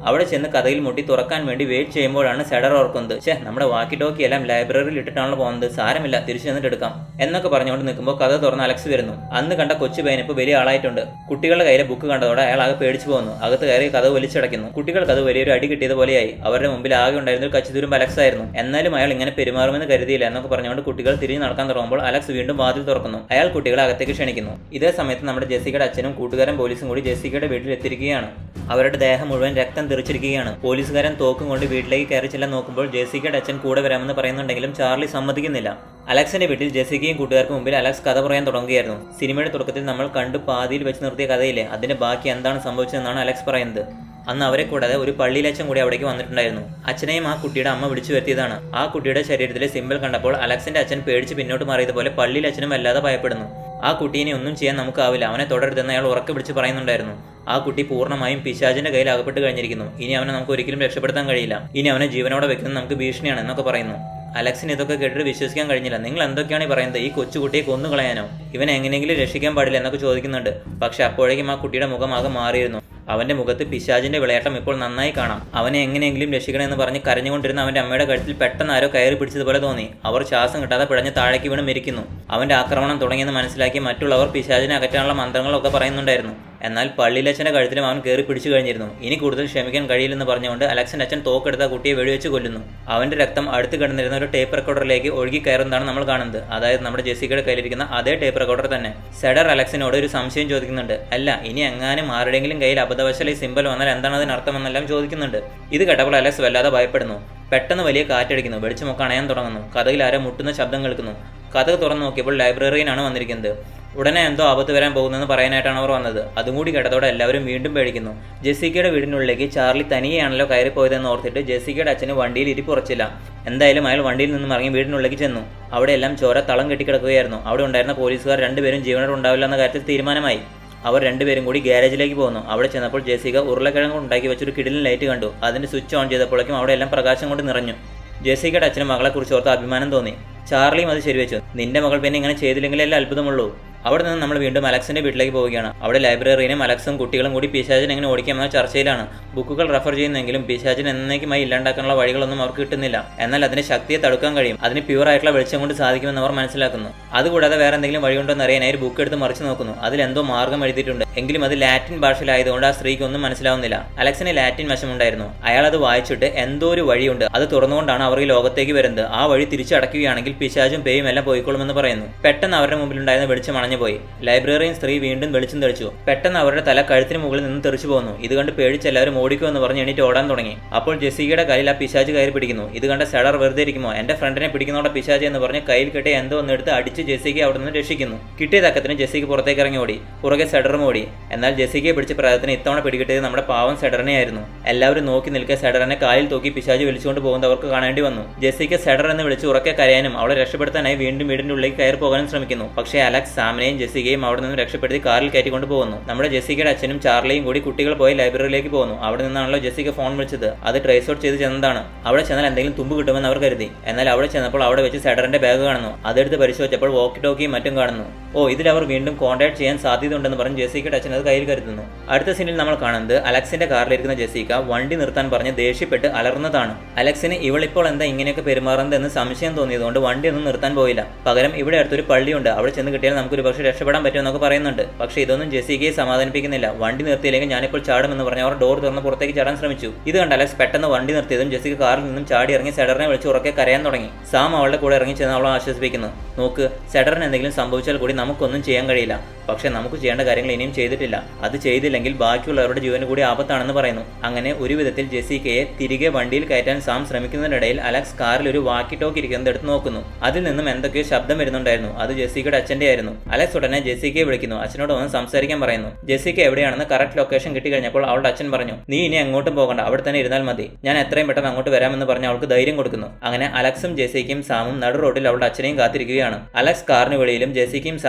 അവിടെ ചെന്ന് കഥയിൽ മുട്ടി തുറക്കാൻ വേണ്ടി വെയിറ്റ് ചെയ്യുമ്പോഴാണ് സെഡർ ഓർക്കുന്നത് ഛേ നമ്മുടെ വാക്കി ടോക്കി എല്ലാം ലൈബ്രറിയിൽ ഇട്ടിട്ടാണല്ലോ പോകുന്നത് സാരമില്ല തിരിച്ചു ചെന്നിട്ട് എടുക്കാം എന്നൊക്കെ പറഞ്ഞുകൊണ്ട് നിൽക്കുമ്പോൾ കഥ തുറന്ന് അലക്സ് വരുന്നു അന്ന് കണ്ട കൊച്ചു പയ്യൻ ഇപ്പോൾ വലിയ ആളായിട്ടുണ്ട് കുട്ടികളുടെ കയ്യിലെ ബുക്ക് കണ്ടതോടെ അയാൾ ആകെ പേടിച്ചു പോകുന്നു അകത്ത് കയറി കഥ വലിച്ചടയ്ക്കുന്നു കുട്ടികൾക്ക് അത് വലിയൊരു അടി കിട്ടിയതുപോലെയായി അവരുടെ മുമ്പിൽ ആകെ ഉണ്ടായിരുന്ന ഒരു കച്ചിതുരുമ്പ് അലക്സ് ആയിരുന്നു എന്നാലും അയാൾ ഇങ്ങനെ പെരുമാറുമെന്ന് കരുതിയില്ല എന്നൊക്കെ പറഞ്ഞുകൊണ്ട് കുട്ടികൾ തിരിഞ്ഞ് നടക്കാൻ തുടങ്ങുമ്പോൾ അലക്സ് വീണ്ടും വാതിൽ തുറക്കുന്നു അയാൾ കുട്ടികളെ അകത്തേക്ക് ക്ഷണിക്കുന്നു ഇതേ സമയത്ത് നമ്മുടെ ജെസിക്കയുടെ അച്ഛനും കൂട്ടുകാരൻ പോലീസും കൂടി ജെസിക്കയുടെ വീട്ടിൽ എത്തിയിരിക്കുകയാണ് അവരുടെ ദേഹം മുഴുവൻ രക്തം തെറിച്ചിരിക്കുകയാണ് പോലീസുകാരൻ തോക്കും കൊണ്ട് വീട്ടിലേക്ക് കയറി ചെല്ലാൻ നോക്കുമ്പോൾ ജെസിക്കയുടെ അച്ഛൻ കൂടെ വരാമെന്ന് പറയുന്നുണ്ടെങ്കിലും ചാർലി സമ്മതിക്കുന്നില്ല അലക്സിന്റെ വീട്ടിൽ ജെസിക്കയും കൂട്ടുകാർക്ക് മുമ്പിൽ അലക്സ് കഥ പറയാൻ തുടങ്ങുകയായിരുന്നു സിനിമയുടെ തുടക്കത്തിൽ നമ്മൾ കണ്ടു പാതിയിൽ വെച്ച് നിർത്തിയ കഥയില്ലേ അതിന്റെ ബാക്കി എന്താണ് സംഭവിച്ചതെന്നാണ് അലക്സ് പറയുന്നത് അന്ന് അവരെ കൂടാതെ ഒരു പള്ളിയിലച്ഛൻ കൂടി അവിടേക്ക് വന്നിട്ടുണ്ടായിരുന്നു അച്ഛനെയും ആ കുട്ടിയുടെ അമ്മ വിളിച്ചു വരുത്തിയതാണ് ആ കുട്ടിയുടെ ശരീരത്തിലെ സിമ്പിൾ കണ്ടപ്പോൾ അലക്സിന്റെ അച്ഛൻ പേടിച്ച് പിന്നോട്ട് മാറിയതുപോലെ പള്ളിയിൽ അച്ഛനും വല്ലാതെ ഭയപ്പെടുന്നു ആ കുട്ടീനെ ഒന്നും ചെയ്യാൻ നമുക്കാവില്ല അവനെ തുടരുതെന്ന് അയാൾ ഉറക്കെ വിളിച്ച് പറയുന്നുണ്ടായിരുന്നു ആ കുട്ടി പൂർണ്ണമായും പിശാചിന്റെ കയ്യിൽ അകപ്പെട്ട് കഴിഞ്ഞിരിക്കുന്നു ഇനി അവനെ നമുക്ക് ഒരിക്കലും രക്ഷപ്പെടുത്താൻ കഴിയില്ല ഇനി അവനെ ജീവനോടെ വെക്കുന്നത് നമുക്ക് ഭീഷണിയാണ് എന്നൊക്കെ പറയുന്നു അലക്സിന് ഇതൊക്കെ കേട്ടിട്ട് വിശ്വസിക്കാൻ കഴിഞ്ഞില്ല നിങ്ങൾ എന്തൊക്കെയാണ് ഈ പറയുന്നത് ഈ കൊച്ചുകുട്ടിയെ കൊന്നു കളയാനോ ഇവനെ എങ്ങനെയെങ്കിലും രക്ഷിക്കാൻ പാടില്ല എന്നൊക്കെ ചോദിക്കുന്നുണ്ട് പക്ഷെ അപ്പോഴേക്കും ആ കുട്ടിയുടെ മുഖം ആകെ മാറിയിരുന്നു അവന്റെ മുഖത്ത് പിശാചിന്റെ വിളയാട്ടം ഇപ്പോൾ നന്നായി കാണാം അവനെ എങ്ങനെയെങ്കിലും രക്ഷിക്കണമെന്ന് പറഞ്ഞ് കരഞ്ഞുകൊണ്ടിരുന്ന അവന്റെ അമ്മയുടെ കഴുത്തിൽ പെട്ടെന്ന് ആരോ കയറി പിടിച്ചതുപോലെ തോന്നി അവർ ശ്വാസം കിട്ടാതെ പിഴഞ്ഞ് താഴേക്ക് വീണ് മരിക്കുന്നു അവന്റെ ആക്രമണം തുടങ്ങിയെന്ന് മനസ്സിലാക്കി മറ്റുള്ളവർ പിശാചിനെ അകറ്റാനുള്ള മന്ത്രങ്ങളൊക്കെ പറയുന്നുണ്ടായിരുന്നു എന്നാൽ പള്ളിയിലച്ഛന്റെ കഴുത്തിലും അവൻ കയറി പിടിച്ചു കഴിഞ്ഞിരുന്നു ഇനി കൂടുതൽ ക്ഷമിക്കാൻ കഴിയില്ലെന്ന് പറഞ്ഞുകൊണ്ട് അലക്സന്റെ അച്ഛൻ തോക്കെടുത്ത കുട്ടിയെ വെടിവെച്ച് കൊല്ലുന്നു അവന്റെ രക്തം അടുത്ത് കിടന്നിരുന്ന ഒരു ടേപ്പ് റെക്കോർഡറിലേക്ക് ഒഴുകി കയറുന്നതാണ് നമ്മൾ കാണുന്നത് അതായത് നമ്മുടെ ജെസിക്കയുടെ കയ്യിലിരിക്കുന്ന അതേ ടേപ്പ് റെക്കോർഡർ തന്നെ സെഡർ അലക്സിനോട് ഒരു സംശയം ചോദിക്കുന്നുണ്ട് അല്ല ഇനി എങ്ങാനും ആരുടെയെങ്കിലും കയ്യിൽ അബദ്ധവശാൽ ഈ സിമ്പൽ വന്നാൽ എന്താണ് അതിന് അർത്ഥമെന്നെല്ലാം ചോദിക്കുന്നുണ്ട് ഇത് കേട്ടപ്പോൾ അലക്സ് വല്ലാതെ ഭയപ്പെടുന്നു പെട്ടെന്ന് വലിയ കാറ്റടിക്കുന്നു വെളിച്ചമൊക്കെ അണയാൻ തുടങ്ങുന്നു കഥയിൽ ആരോ മുട്ടുന്ന ശബ്ദം കേൾക്കുന്നു കഥ തുറന്നു നോക്കിയപ്പോൾ ലൈബ്രറിയിലാണ് വന്നിരിക്കുന്നത് ഉടനെ എന്തോ ആപത്ത് വരാൻ പോകുന്നെന്ന് പറയാനായിട്ടാണ് അവർ വന്നത് അതും കൂടി കേട്ടതോടെ എല്ലാവരും വീണ്ടും പേടിക്കുന്നു ജെസിക്കയുടെ വീടിനുള്ളിലേക്ക് ചാർലി തനിയെയാണല്ലോ കയറിപ്പോയതെന്ന് ഓർത്തിട്ട് ജെസിക്കയുടെ അച്ഛന് വണ്ടിയിൽ ഇരിപ്പുറച്ചില്ല എന്തായാലും അയാൾ വണ്ടിയിൽ നിന്നും ഇറങ്ങി വീടിനുള്ളിലേക്ക് ചെന്നു അവിടെയെല്ലാം ചോര തളം കെട്ടിക്കിടക്കുകയായിരുന്നു അവിടെ ഉണ്ടായിരുന്ന പോലീസുകാർ രണ്ടുപേരും ജീവനോട് ഉണ്ടാവില്ല എന്ന കാര്യത്തിൽ തീരുമാനമായി അവർ രണ്ടുപേരും കൂടി ഗ്യാരേജിലേക്ക് പോകുന്നു അവിടെ ചെന്നപ്പോൾ ജെസിക ഉരുളക്കിഴങ്ങ് ഉണ്ടാക്കി വെച്ചൊരു കിടിലൻ ലൈറ്റ് കണ്ടു അതിന്റെ സ്വിച്ച് ഓൺ ചെയ്തപ്പോഴേക്കും അവിടെ എല്ലാം പ്രകാശം കൊണ്ട് നിറഞ്ഞു ജെസിക്കയുടെ അച്ഛനും മകളെക്കുറിച്ച് ഓർത്ത് അഭിമാനം തോന്നി ചാർലിയും അത് ശരിവെച്ചു നിന്റെ മകൾ പിന്നെ ഇങ്ങനെ ചെയ്തില്ലെങ്കിലല്ലേ അത്ഭുതമുള്ളൂ അവിടെ നിന്ന് നമ്മൾ വീണ്ടും അലക്സിന്റെ വീട്ടിലേക്ക് പോവുകയാണ് അവിടെ ലൈബ്രറിയിലും അലക്സും കുട്ടികളും കൂടി പിശാചിനെ എങ്ങനെ ഓടിക്കാമെന്ന ചർച്ചയിലാണ് ബുക്കുകൾ റെഫർ ചെയ്യുന്നെങ്കിലും പിശാചിനെ എന്നേക്കുമായി ഇല്ലാണ്ടാക്കാനുള്ള വഴികളൊന്നും അവർക്ക് കിട്ടുന്നില്ല എന്നാൽ അതിന്റെ ശക്തിയെ തടുക്കാൻ കഴിയും അതിന് പ്യൂർ ആയിട്ടുള്ള വെളിച്ചം കൊണ്ട് സാധിക്കുമെന്ന് അവർ മനസ്സിലാക്കുന്നു അതുകൂടാതെ വേറെ എന്തെങ്കിലും വഴിയുണ്ടോ എന്ന് അറിയാൻ ഒരു ബുക്ക് എടുത്ത് മറിച്ച് നോക്കുന്നു അതിൽ എന്തോ മാർഗം എഴുതിയിട്ടുണ്ട് എങ്കിലും അത് ലാറ്റിൻ ഭാഷയിലായതുകൊണ്ട് ആ സ്ത്രീക്ക് ഒന്നും മനസ്സിലാവുന്നില്ല അലക്സിന് ലാറ്റിൻ വശമുണ്ടായിരുന്നു അയാൾ അത് വായിച്ചിട്ട് എന്തോ ഒരു വഴിയുണ്ട് അത് തുറന്നുകൊണ്ടാണ് അവർ ഈ ലോകത്തേക്ക് വരുന്നത് ആ വഴി തിരിച്ചടക്കുകയാണെങ്കിൽ പിശാചും പേയും എല്ലാം പോയിക്കൊള്ളുമെന്ന് പറയുന്നു പെട്ടെന്ന് അവരുടെ മുമ്പിലുണ്ടായിരുന്ന വെളിച്ചം അണഞ്ഞു പോയി ലൈബ്രറിയൻ സ്ത്രീ വീണ്ടും വെളിച്ചം തെളിച്ചു പെട്ടെന്ന് അവരുടെ തല കഴുത്തിന് മുകളിൽ നിന്ന് തെറിച്ചു പോകുന്നു ഇത് കണ്ട് പേടിച്ച് എല്ലാവരും ഓടിക്കുമെന്ന് പറഞ്ഞ് എണീറ്റ് ഓടാൻ തുടങ്ങി അപ്പോൾ ജെസികയുടെ കയ്യിൽ ആ പിശാജ് കയറി പിടിക്കുന്നു ഇത് കണ്ട സെഡർ വെറുതെ ഇരിക്കുമോ എന്റെ ഫ്രണ്ടിനെ പിടിക്കുന്നോടെ പിശാജ് എന്ന് പറഞ്ഞ് കയ്യിൽ കെട്ടി എന്തോ ഒന്ന് എടുത്ത് അടിച്ച് ജെസിക്ക് അവിടെ നിന്ന് രക്ഷിക്കുന്നു കിട്ടിയ തക്കത്തിന് ജെസിക്ക് പുറത്തേക്ക് ഇറങ്ങി ഓടി പുറകെ സെഡറും ഓടി എന്നാൽ ജെസിക്കയെ പിടിച്ച പ്രേതത്തിന് ഇത്തവണ പിടികിട്ടിയത് നമ്മുടെ പാവം സെഡറിനെയായിരുന്നു എല്ലാവരും നോക്കി നിൽക്കെ സെഡറിനെ കാലിൽ തൂക്കി പിശാജ് വിളിച്ചുകൊണ്ട് പോകുന്നത് അവർക്ക് കാണേണ്ടി വന്നു ജെസിക്ക സെഡർ എന്ന് വിളിച്ച് ഉറക്കെ കരയാനും അവളെ രക്ഷപ്പെടുത്താനായി വീണ്ടും വീടിന്റെ ഉള്ളിലേക്ക് കയറി പോകാനും ശ്രമിക്കുന്നു പക്ഷേ അലക്സ് സാമിനെയും ജെസികയും അവിടെ നിന്ന് രക്ഷപ്പെടുത്തി കാറിൽ കയറ്റിക്കൊണ്ട് പോകുന്നു നമ്മുടെ ജെസിക്കയുടെ അച്ഛനും ചാർലിയും കൂടി കുട്ടികൾ പോയി ലൈബ്രറിയിലേക്ക് പോകുന്നു അവിടെ നിന്നാണല്ലോ ജെസിക്ക ഫോൺ വിളിച്ചത് അത് ട്രേസ് ഔട്ട് ചെയ്ത് ചെന്നതാണ് അവിടെ ചെന്നാൽ എന്തെങ്കിലും തുമ്പ് കിട്ടുമെന്ന് അവർ കരുതി എന്നാൽ അവിടെ ചെന്നപ്പോൾ അവിടെ വെച്ച് സെഡറിന്റെ ബാഗ് കാണുന്നു അതെടുത്ത് പരിശോധിച്ചപ്പോൾ വോക്കി ടോക്കിയും മറ്റും കാണുന്നു ഓ ഇതിൽ അവർ വീണ്ടും കോൺടാക്ട് ചെയ്യാൻ സാധ്യതയുണ്ടെന്ന് പറഞ്ഞ് ജെസിക്കയുടെ അച്ഛൻ അത് കയ്യിൽ കരുതുന്നു അടുത്ത സീനിൽ നമ്മൾ കാണുന്നത് അലക്സിന്റെ കാറിലിരിക്കുന്ന ജെസിക്ക വണ്ടി നിർത്താൻ പറഞ്ഞ് ദേഷ്യപ്പെട്ട് അലർന്നതാണ് അലക്സിന് ഇവളിപ്പോൾ എന്താ ഇങ്ങനെയൊക്കെ പെരുമാറുന്നത് എന്ന് സംശയം തോന്നിയതുകൊണ്ട് വണ്ടി ഒന്നും നിർത്താൻ പോയില്ല പകരം ഇവിടെ അടുത്തൊരു പള്ളിയുണ്ട് അവിടെ ചെന്ന് കിട്ടിയാൽ നമുക്ക് ഒരു പക്ഷേ രക്ഷപ്പെടാൻ പറ്റുമെന്നൊക്കെ പറയുന്നുണ്ട് പക്ഷേ ഇതൊന്നും ജെസിക്കയെ സമാധാനിപ്പിക്കുന്നില്ല വണ്ടി നിർത്തിയില്ലെങ്കിൽ ഞാനിപ്പോൾ ചാടുമെന്ന് പറഞ്ഞ് അവർ ഡോർ തുറന്ന് പുറത്തേക്ക് ചാടാൻ ശ്രമിച്ചു ഇത് കണ്ട് അലക്സ് പെട്ടെന്ന് വണ്ടി നിർത്തിയതും ജെസിക്ക കാറിൽ നിന്നും ചാടി ഇറങ്ങി സെഡറിനെ വിളിച്ച് ഉറക്കെ കരയാൻ തുടങ്ങി സാം അവളുടെ കൂടെ ഇറങ്ങി ചെന്ന് അവളെ ആശ്വസിപ്പിക്കുന്നു നോക്ക് സെഡറിന് എന്തെങ്കിലും സംഭവിച്ചാൽ കൂടി നമുക്കൊന്നും ചെയ്യാൻ കഴിയില്ല പക്ഷേ നമുക്ക് ചെയ്യേണ്ട കാര്യങ്ങൾ ഇനിയും ചെയ്തിട്ടില്ല അത് ചെയ്തില്ലെങ്കിൽ ബാക്കിയുള്ളവരുടെ ജീവന് കൂടി ആപത്താണെന്ന് പറയുന്നു അങ്ങനെ ഒരു വിധത്തിൽ ജെസിക്കയെ തിരികെ വണ്ടിയിൽ കയറ്റാൻ സാം ശ്രമിക്കുന്നതിനിടയിൽ അലക്സ് കാറിൽ ഒരു വാക്കി ടോക്ക് ഇരിക്കുന്നത് എടുത്ത് നോക്കുന്നു അതിൽ നിന്നും എന്തൊക്കെയോ ശബ്ദം വരുന്നുണ്ടായിരുന്നു അത് ജെസിക്കയുടെ അച്ഛന്റെ ആയിരുന്നു അലക്സ് ഉടനെ ജെസിക്കയെ വിളിക്കുന്നു അച്ഛനോട് വന്ന് സംസാരിക്കാൻ പറയുന്നു ജെസിക്ക എവിടെയാണെന്ന് കറക്റ്റ് ലൊക്കേഷൻ കിട്ടിക്കഴിഞ്ഞപ്പോൾ അവളുടെ അച്ഛൻ പറഞ്ഞു നീ ഇനി അങ്ങോട്ടും പോകണ്ട അവിടെ തന്നെ ഇരുന്നാൽ മതി ഞാൻ എത്രയും പെട്ടെന്ന് അങ്ങോട്ട് വരാമെന്ന് പറഞ്ഞ് അവൾക്ക് ധൈര്യം കൊടുക്കുന്നു അങ്ങനെ അലക്സും ജെസിക്കയും സാമും നടു റോഡിൽ അവളുടെ അച്ഛനെയും കാത്തിരിക്കുകയാണ് അലക്സ് കാറിന് വെളിയിലും ജെസിക്കയും സാമും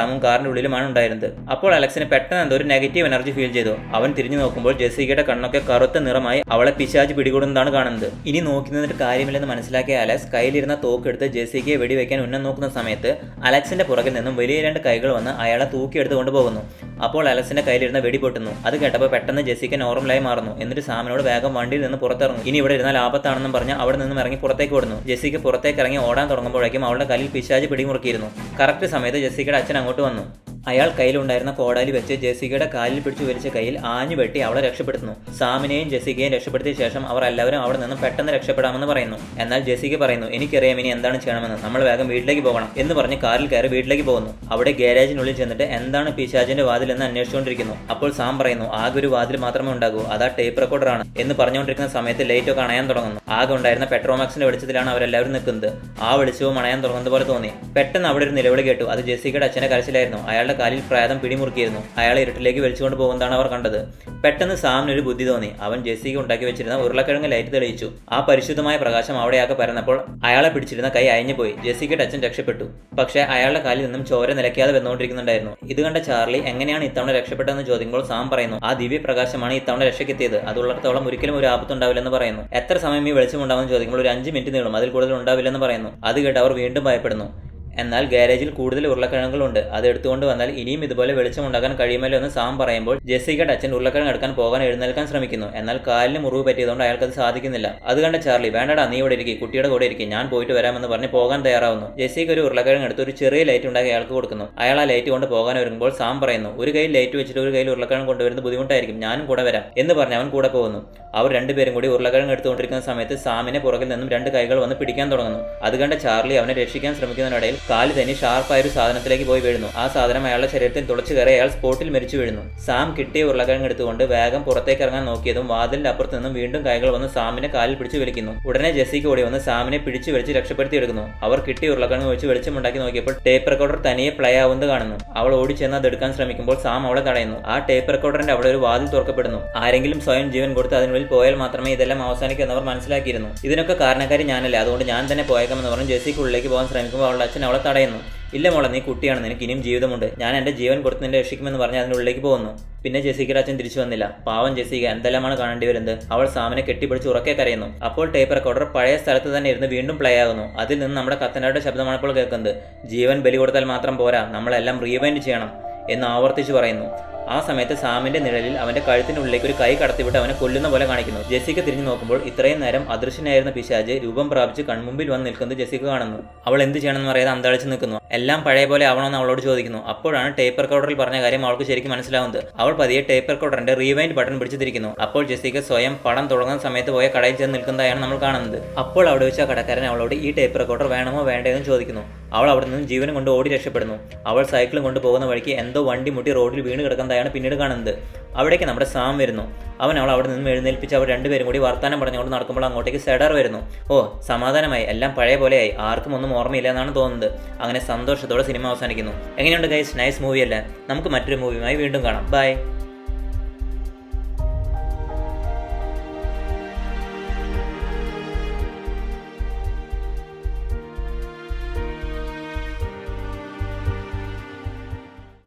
സാമും കാറിന്റെ ഉള്ളിലുമാണ് ഉണ്ടായിരുന്നത് അപ്പോൾ അലക്സിന് പെട്ടെന്ന് എന്തോ ഒരു നെഗറ്റീവ് എനർജി ഫീൽ ചെയ്തു അവൻ തിരിഞ്ഞു നോക്കുമ്പോൾ ജെസിക്കയുടെ കണ്ണൊക്കെ കറുത്ത നിറമായി അവളെ പിശാജ് പിടികൂടുന്നതാണ് കാണുന്നത് ഇനി നോക്കി നിന്നിട്ട് കാര്യമില്ലെന്ന് മനസ്സിലാക്കിയ അലക്സ് കയ്യിലിരുന്ന തോക്കെടുത്ത് ജെസിക്കയെ വെടിവെക്കാൻ ഉന്നം നോക്കുന്ന സമയത്ത് അലക്സിന്റെ പുറകിൽ നിന്നും വലിയ രണ്ട് കൈകൾ വന്ന് അയാളെ തൂക്കിയെടുത്ത് കൊണ്ടുപോകുന്നു അപ്പോൾ അലക്സിന്റെ കയ്യിലിരുന്ന വെടി പൊട്ടുന്നു അത് കേട്ടപ്പോൾ പെട്ടെന്ന് ജെസിക്ക നോർമലായി മാറുന്നു എന്നിട്ട് സാമിനോട് വേഗം വണ്ടിയിൽ നിന്ന് പുറത്തിറങ്ങും ഇനി ഇവിടെ ഇരുന്നാൽ ആപത്താണെന്നും പറഞ്ഞ് അവിടെ നിന്നും ഇറങ്ങി പുറത്തേക്ക് ഓടുന്നു ജെസിക്ക പുറത്തേക്ക് ഇറങ്ങി ഓടാൻ തുടങ്ങുമ്പോഴേക്കും അവളുടെ കയ്യിൽ പിശാജ് പിടിമുറുക്കിയിരുന്നു കറക്റ്റ് സമയത്ത് ജെസിക്കയുടെ അച്ഛൻ അങ്ങോട്ട് വന്നു അയാൾ കയ്യിലുണ്ടായിരുന്ന കോടാലി വെച്ച് ജെസിക്കയുടെ കാലിൽ പിടിച്ചു വലിച്ച കയ്യിൽ ആഞ്ഞു വെട്ടി അവളെ രക്ഷപ്പെടുത്തുന്നു സാമിനെയും ജെസിക്കയെയും രക്ഷപ്പെടുത്തിയ ശേഷം അവർ എല്ലാവരും അവിടെ നിന്നും പെട്ടെന്ന് രക്ഷപ്പെടാമെന്ന് പറയുന്നു എന്നാൽ ജെസിക്ക പറയുന്നു എനിക്കറിയാം ഇനി എന്താണ് ചെയ്യണമെന്ന് നമ്മൾ വേഗം വീട്ടിലേക്ക് പോകണം എന്ന് പറഞ്ഞ് കാറിൽ കയറി വീട്ടിലേക്ക് പോകുന്നു അവിടെ ഗാരേജിനുള്ളിൽ ചെന്നിട്ട് എന്താണ് പിശാചിന്റെ വാതിൽ എന്ന് അന്വേഷിച്ചുകൊണ്ടിരിക്കുന്നു അപ്പോൾ സാം പറയുന്നു ആകെ ഒരു വാതിൽ മാത്രമേ ഉണ്ടാകൂ അതാ ടേപ്പ് റെക്കോർഡറാണ് എന്ന് പറഞ്ഞുകൊണ്ടിരിക്കുന്ന സമയത്ത് ലൈറ്റ് ഒക്കെ അണയാൻ തുടങ്ങുന്നു ആകെ ഉണ്ടായിരുന്ന പെട്രോമാക്സിന്റെ വെളിച്ചത്തിലാണ് അവരെല്ലാവരും നിൽക്കുന്നത് ആ വെളിച്ചവും അണയാൻ തുടങ്ങുന്നത് പോലെ തോന്നി പെട്ടെന്ന് അവിടെ ഒരു നിലവിളി കേട്ടു അത് ജെസിക്കയുടെ അച്ഛന്റെ കരച്ചിലായിരുന്നു അയാളുടെ കാലിൽ പ്രായം പിടിമുറുക്കിയിരുന്നു അയാളെ ഇരുട്ടിലേക്ക് വലിച്ചുകൊണ്ട് പോകുന്നതാണ് അവർ കണ്ടത് പെട്ടെന്ന് സാമിന് ഒരു ബുദ്ധി തോന്നി അവൻ ജെസിക്ക് ഉണ്ടാക്കി വെച്ചിരുന്ന ഉരുളക്കിഴങ്ങ് ലൈറ്റ് തെളിയിച്ചു ആ പരിശുദ്ധമായ പ്രകാശം അവിടെയാകെ പരന്നപ്പോൾ അയാളെ പിടിച്ചിരുന്ന കൈ അയഞ്ഞുപോയി ജെസിക്കയുടെ അച്ഛൻ രക്ഷപ്പെട്ടു പക്ഷേ അയാളുടെ കാലിൽ നിന്നും ചോര നിലയ്ക്കാതെ വന്നുകൊണ്ടിരിക്കുന്നുണ്ടായിരുന്നു ഇത് കണ്ട ചാർലി എങ്ങനെയാണ് ഇത്തവണ രക്ഷപ്പെട്ടതെന്ന് ചോദിക്കുമ്പോൾ സാം പറയുന്നു ആ ദിവ്യ പ്രകാശമാണ് ഇത്തവണ രക്ഷയ്ക്കെത്തിയത് അതുള്ളിടത്തോളം ഒരിക്കലും ഒരു ആപത്തുണ്ടാവില്ലെന്ന് പറയുന്നു എത്ര സമയം ഈ വെളിച്ചമുണ്ടാവുമെന്ന് ചോദിക്കുമ്പോൾ ഒരു അഞ്ച് മിനിറ്റ് നീളും അതിൽ കൂടുതൽ ഉണ്ടാവില്ലെന്ന് പറയുന്നു അത് കേട്ട് അവർ വീണ്ടും ഭയപ്പെടുന്നു എന്നാൽ ഗാരേജിൽ കൂടുതൽ ഉരുളക്കിഴങ്ങുകളുണ്ട് അത് എടുത്തുകൊണ്ട് വന്നാൽ ഇനിയും ഇതുപോലെ വെളിച്ചം ഉണ്ടാക്കാൻ കഴിയുമല്ലോ എന്ന് സാം പറയുമ്പോൾ ജെസിക്കയുടെ അച്ഛൻ ഉരുളക്കിഴങ്ങ് എടുക്കാൻ പോകാൻ എഴുന്നേൽക്കാൻ ശ്രമിക്കുന്നു എന്നാൽ കാലിന് മുറിവ് പറ്റിയതുകൊണ്ട് അയാൾക്ക് അത് സാധിക്കുന്നില്ല അത് കണ്ട ചാർലി വേണ്ടടാ നീ ഇവിടെ ഇരിക്കും കുട്ടിയുടെ കൂടെ ഇരിക്കും ഞാൻ പോയിട്ട് വരാമെന്ന് പറഞ്ഞ് പോകാൻ തയ്യാറാവുന്നു ജെസിക്ക് ഒരു ഉരുളക്കിഴങ്ങ് എടുത്ത് ഒരു ചെറിയ ലൈറ്റ് ഉണ്ടാക്കി അയാൾക്ക് കൊടുക്കുന്നു അയാൾ ആ ലൈറ്റ് കൊണ്ട് പോകാൻ ഒരുങ്ങുമ്പോൾ സാം പറയുന്നു ഒരു കയ്യിൽ ലൈറ്റ് വെച്ചിട്ട് ഒരു കയ്യിൽ ഉരുളക്കിഴങ്ങ് കൊണ്ടുവരുന്നത് ബുദ്ധിമുട്ടായിരിക്കും ഞാനും കൂടെ വരാം എന്ന് പറഞ്ഞ് അവൻ കൂടെ പോകുന്നു അവർ രണ്ടുപേരും കൂടി ഉരുളക്കിഴങ്ങ് എടുത്തുകൊണ്ടിരിക്കുന്ന സമയത്ത് സാമിനെ പുറകിൽ നിന്നും രണ്ട് കൈകൾ വന്ന് പിടിക്കാൻ തുടങ്ങുന്നു അത് കണ്ട ചാർലി അവനെ രക്ഷിക്കാൻ ശ്രമിക്കുന്നതിനിടയിൽ കാല് തന്നെ ഷാർപ്പായ ഒരു സാധനത്തിലേക്ക് പോയി വീഴുന്നു ആ സാധനം അയാളുടെ ശരീരത്തിൽ തുളച്ചു കയറി അയാൾ സ്പോട്ടിൽ മരിച്ചു വീഴുന്നു സാം കിട്ടിയ ഉരുളക്കിഴങ്ങ് എടുത്തുകൊണ്ട് വേഗം പുറത്തേക്ക് ഇറങ്ങാൻ നോക്കിയതും വാതിലിന്റെ അപ്പുറത്ത് നിന്നും വീണ്ടും കൈകൾ വന്ന് സാമിനെ കാലിൽ പിടിച്ചു വലിക്കുന്നു ഉടനെ ജെസ്സിക്ക് ഓടി വന്ന് സാമിനെ പിടിച്ചു വലിച്ച് രക്ഷപ്പെടുത്തിയെടുക്കുന്നു അവർ കിട്ടിയ ഉരുളക്കിഴങ്ങ് വെച്ച് വെളിച്ചമുണ്ടാക്കി നോക്കിയപ്പോൾ ടേപ്പ് റെക്കോർഡർ തനിയെ പ്ലേ ആവുന്നത് കാണുന്നു അവൾ ഓടിച്ചെന്ന് അത് എടുക്കാൻ ശ്രമിക്കുമ്പോൾ സാം അവളെ തടയുന്നു ആ ടേപ്പ് റെക്കോർഡറിന്റെ അവിടെ ഒരു വാതിൽ തുറക്കപ്പെടുന്നു ആരെങ്കിലും സ്വയം ജീവൻ കൊടുത്ത് അതിനുള്ളിൽ പോയാൽ മാത്രമേ ഇതെല്ലാം അവസാനിക്കൂ എന്നവർ മനസ്സിലാക്കിയിരുന്നു ഇതിനൊക്കെ കാരണക്കാരി ഞാനല്ലേ അതുകൊണ്ട് ഞാൻ തന്നെ പോയേക്കാമെന്ന് പറഞ്ഞ് ജെസ്സിക്ക് ഉള്ളിലേക്ക് പോകാൻ ശ്രമിക്കുമ്പോൾ അവളുടെ അച്ഛൻ അവളെ തടയുന്നു ഇല്ല മോളെ നീ കുട്ടിയാണ് നിനക്ക് ഇനിയും ജീവിതമുണ്ട് ഞാൻ എൻ്റെ ജീവൻ കൊടുത്ത് നിന്നെ രക്ഷിക്കുമെന്ന് പറഞ്ഞ് അതിനുള്ളിലേക്ക് പോകുന്നു പിന്നെ ജെസിക്കയുടെ അച്ഛൻ തിരിച്ചു വന്നില്ല പാവം ജെസിക എന്തെല്ലാമാണ് കാണേണ്ടി വരുന്നത് അവൾ സാമിനെ കെട്ടിപ്പിടിച്ച് ഉറക്കെ കരയുന്നു അപ്പോൾ ടേപ്പ് റെക്കോർഡർ പഴയ സ്ഥലത്ത് തന്നെ ഇരുന്ന് വീണ്ടും പ്ലേ ആകുന്നു അതിൽ നിന്ന് നമ്മുടെ കത്തനാരുടെ ശബ്ദമാണ് ഇപ്പോൾ കേൾക്കുന്നത് ജീവൻ ബലി കൊടുത്താൽ മാത്രം പോരാ നമ്മളെല്ലാം റീവൈൻഡ് ചെയ്യണം എന്ന് ആവർത്തിച്ച് പറയുന്നു ആ സമയത്ത് സാമിന്റെ നിഴലിൽ അവന്റെ കഴുത്തിനുള്ളിലേക്ക് ഒരു കൈ കടത്തിവിട്ട് അവനെ കൊല്ലുന്ന പോലെ കാണിക്കുന്നു ജെസിക്ക തിരിഞ്ഞു നോക്കുമ്പോൾ ഇത്രയും നേരം അദൃശ്യനായിരുന്ന പിശാജ് രൂപം പ്രാപിച്ച് കൺമുമ്പിൽ വന്ന് നിൽക്കുന്നത് ജെസിക്ക കാണുന്നു അവൾ എന്ത് ചെയ്യണമെന്ന് അറിയാതെ അന്തളിച്ച് നിൽക്കുന്നു എല്ലാം പഴയ പോലെ ആവണമെന്ന് അവളോട് ചോദിക്കുന്നു അപ്പോഴാണ് ടേപ്പ് റെക്കോർഡറിൽ പറഞ്ഞ കാര്യം അവൾക്ക് ശരിക്കും മനസ്സിലാവുന്നത് അവൾ പതിയെ ടേപ്പ് റെക്കോർഡറിന്റെ റീവൈൻഡ് ബട്ടൺ പിടിച്ചിരിക്കുന്നു അപ്പോൾ ജെസിക്ക സ്വയം പടം തുടങ്ങുന്ന സമയത്ത് പോയ കടയിൽ ചെന്ന് നിൽക്കുന്നതായാണ് നമ്മൾ കാണുന്നത് അപ്പോൾ അവിടെ വെച്ച കടക്കാരൻ അവളോട് ഈ ടേപ്പ് റെക്കോർഡർ വേണമോ വേണ്ടയോ എന്ന് ചോദിക്കുന്നു അവൾ അവിടെ നിന്നും ജീവനും കൊണ്ട് ഓടി രക്ഷപ്പെടുന്നു അവൾ സൈക്കിളും കൊണ്ട് പോകുന്ന വഴിക്ക് എന്തോ വണ്ടി മുട്ടി റോഡിൽ വീണ് കിടക്കുന്നതായാണ് പിന്നീട് കാണുന്നത് അവിടേക്ക് നമ്മുടെ സാം വരുന്നു അവൻ അവൾ അവിടെ നിന്നും എഴുന്നേൽപ്പിച്ച് അവർ രണ്ടുപേരും കൂടി വർത്താനം പറഞ്ഞുകൊണ്ട് നടക്കുമ്പോൾ അങ്ങോട്ടേക്ക് സെഡർ വരുന്നു ഓ സമാധാനമായി എല്ലാം പഴയ പോലെയായി ആർക്കും ഒന്നും ഓർമ്മയില്ല എന്നാണ് തോന്നുന്നത് അങ്ങനെ സന്തോഷത്തോടെ സിനിമ അവസാനിക്കുന്നു എങ്ങനെയുണ്ട് ഗൈസ് നൈസ് മൂവി അല്ലേ നമുക്ക് മറ്റൊരു മൂവിയുമായി വീണ്ടും കാണാം ബൈ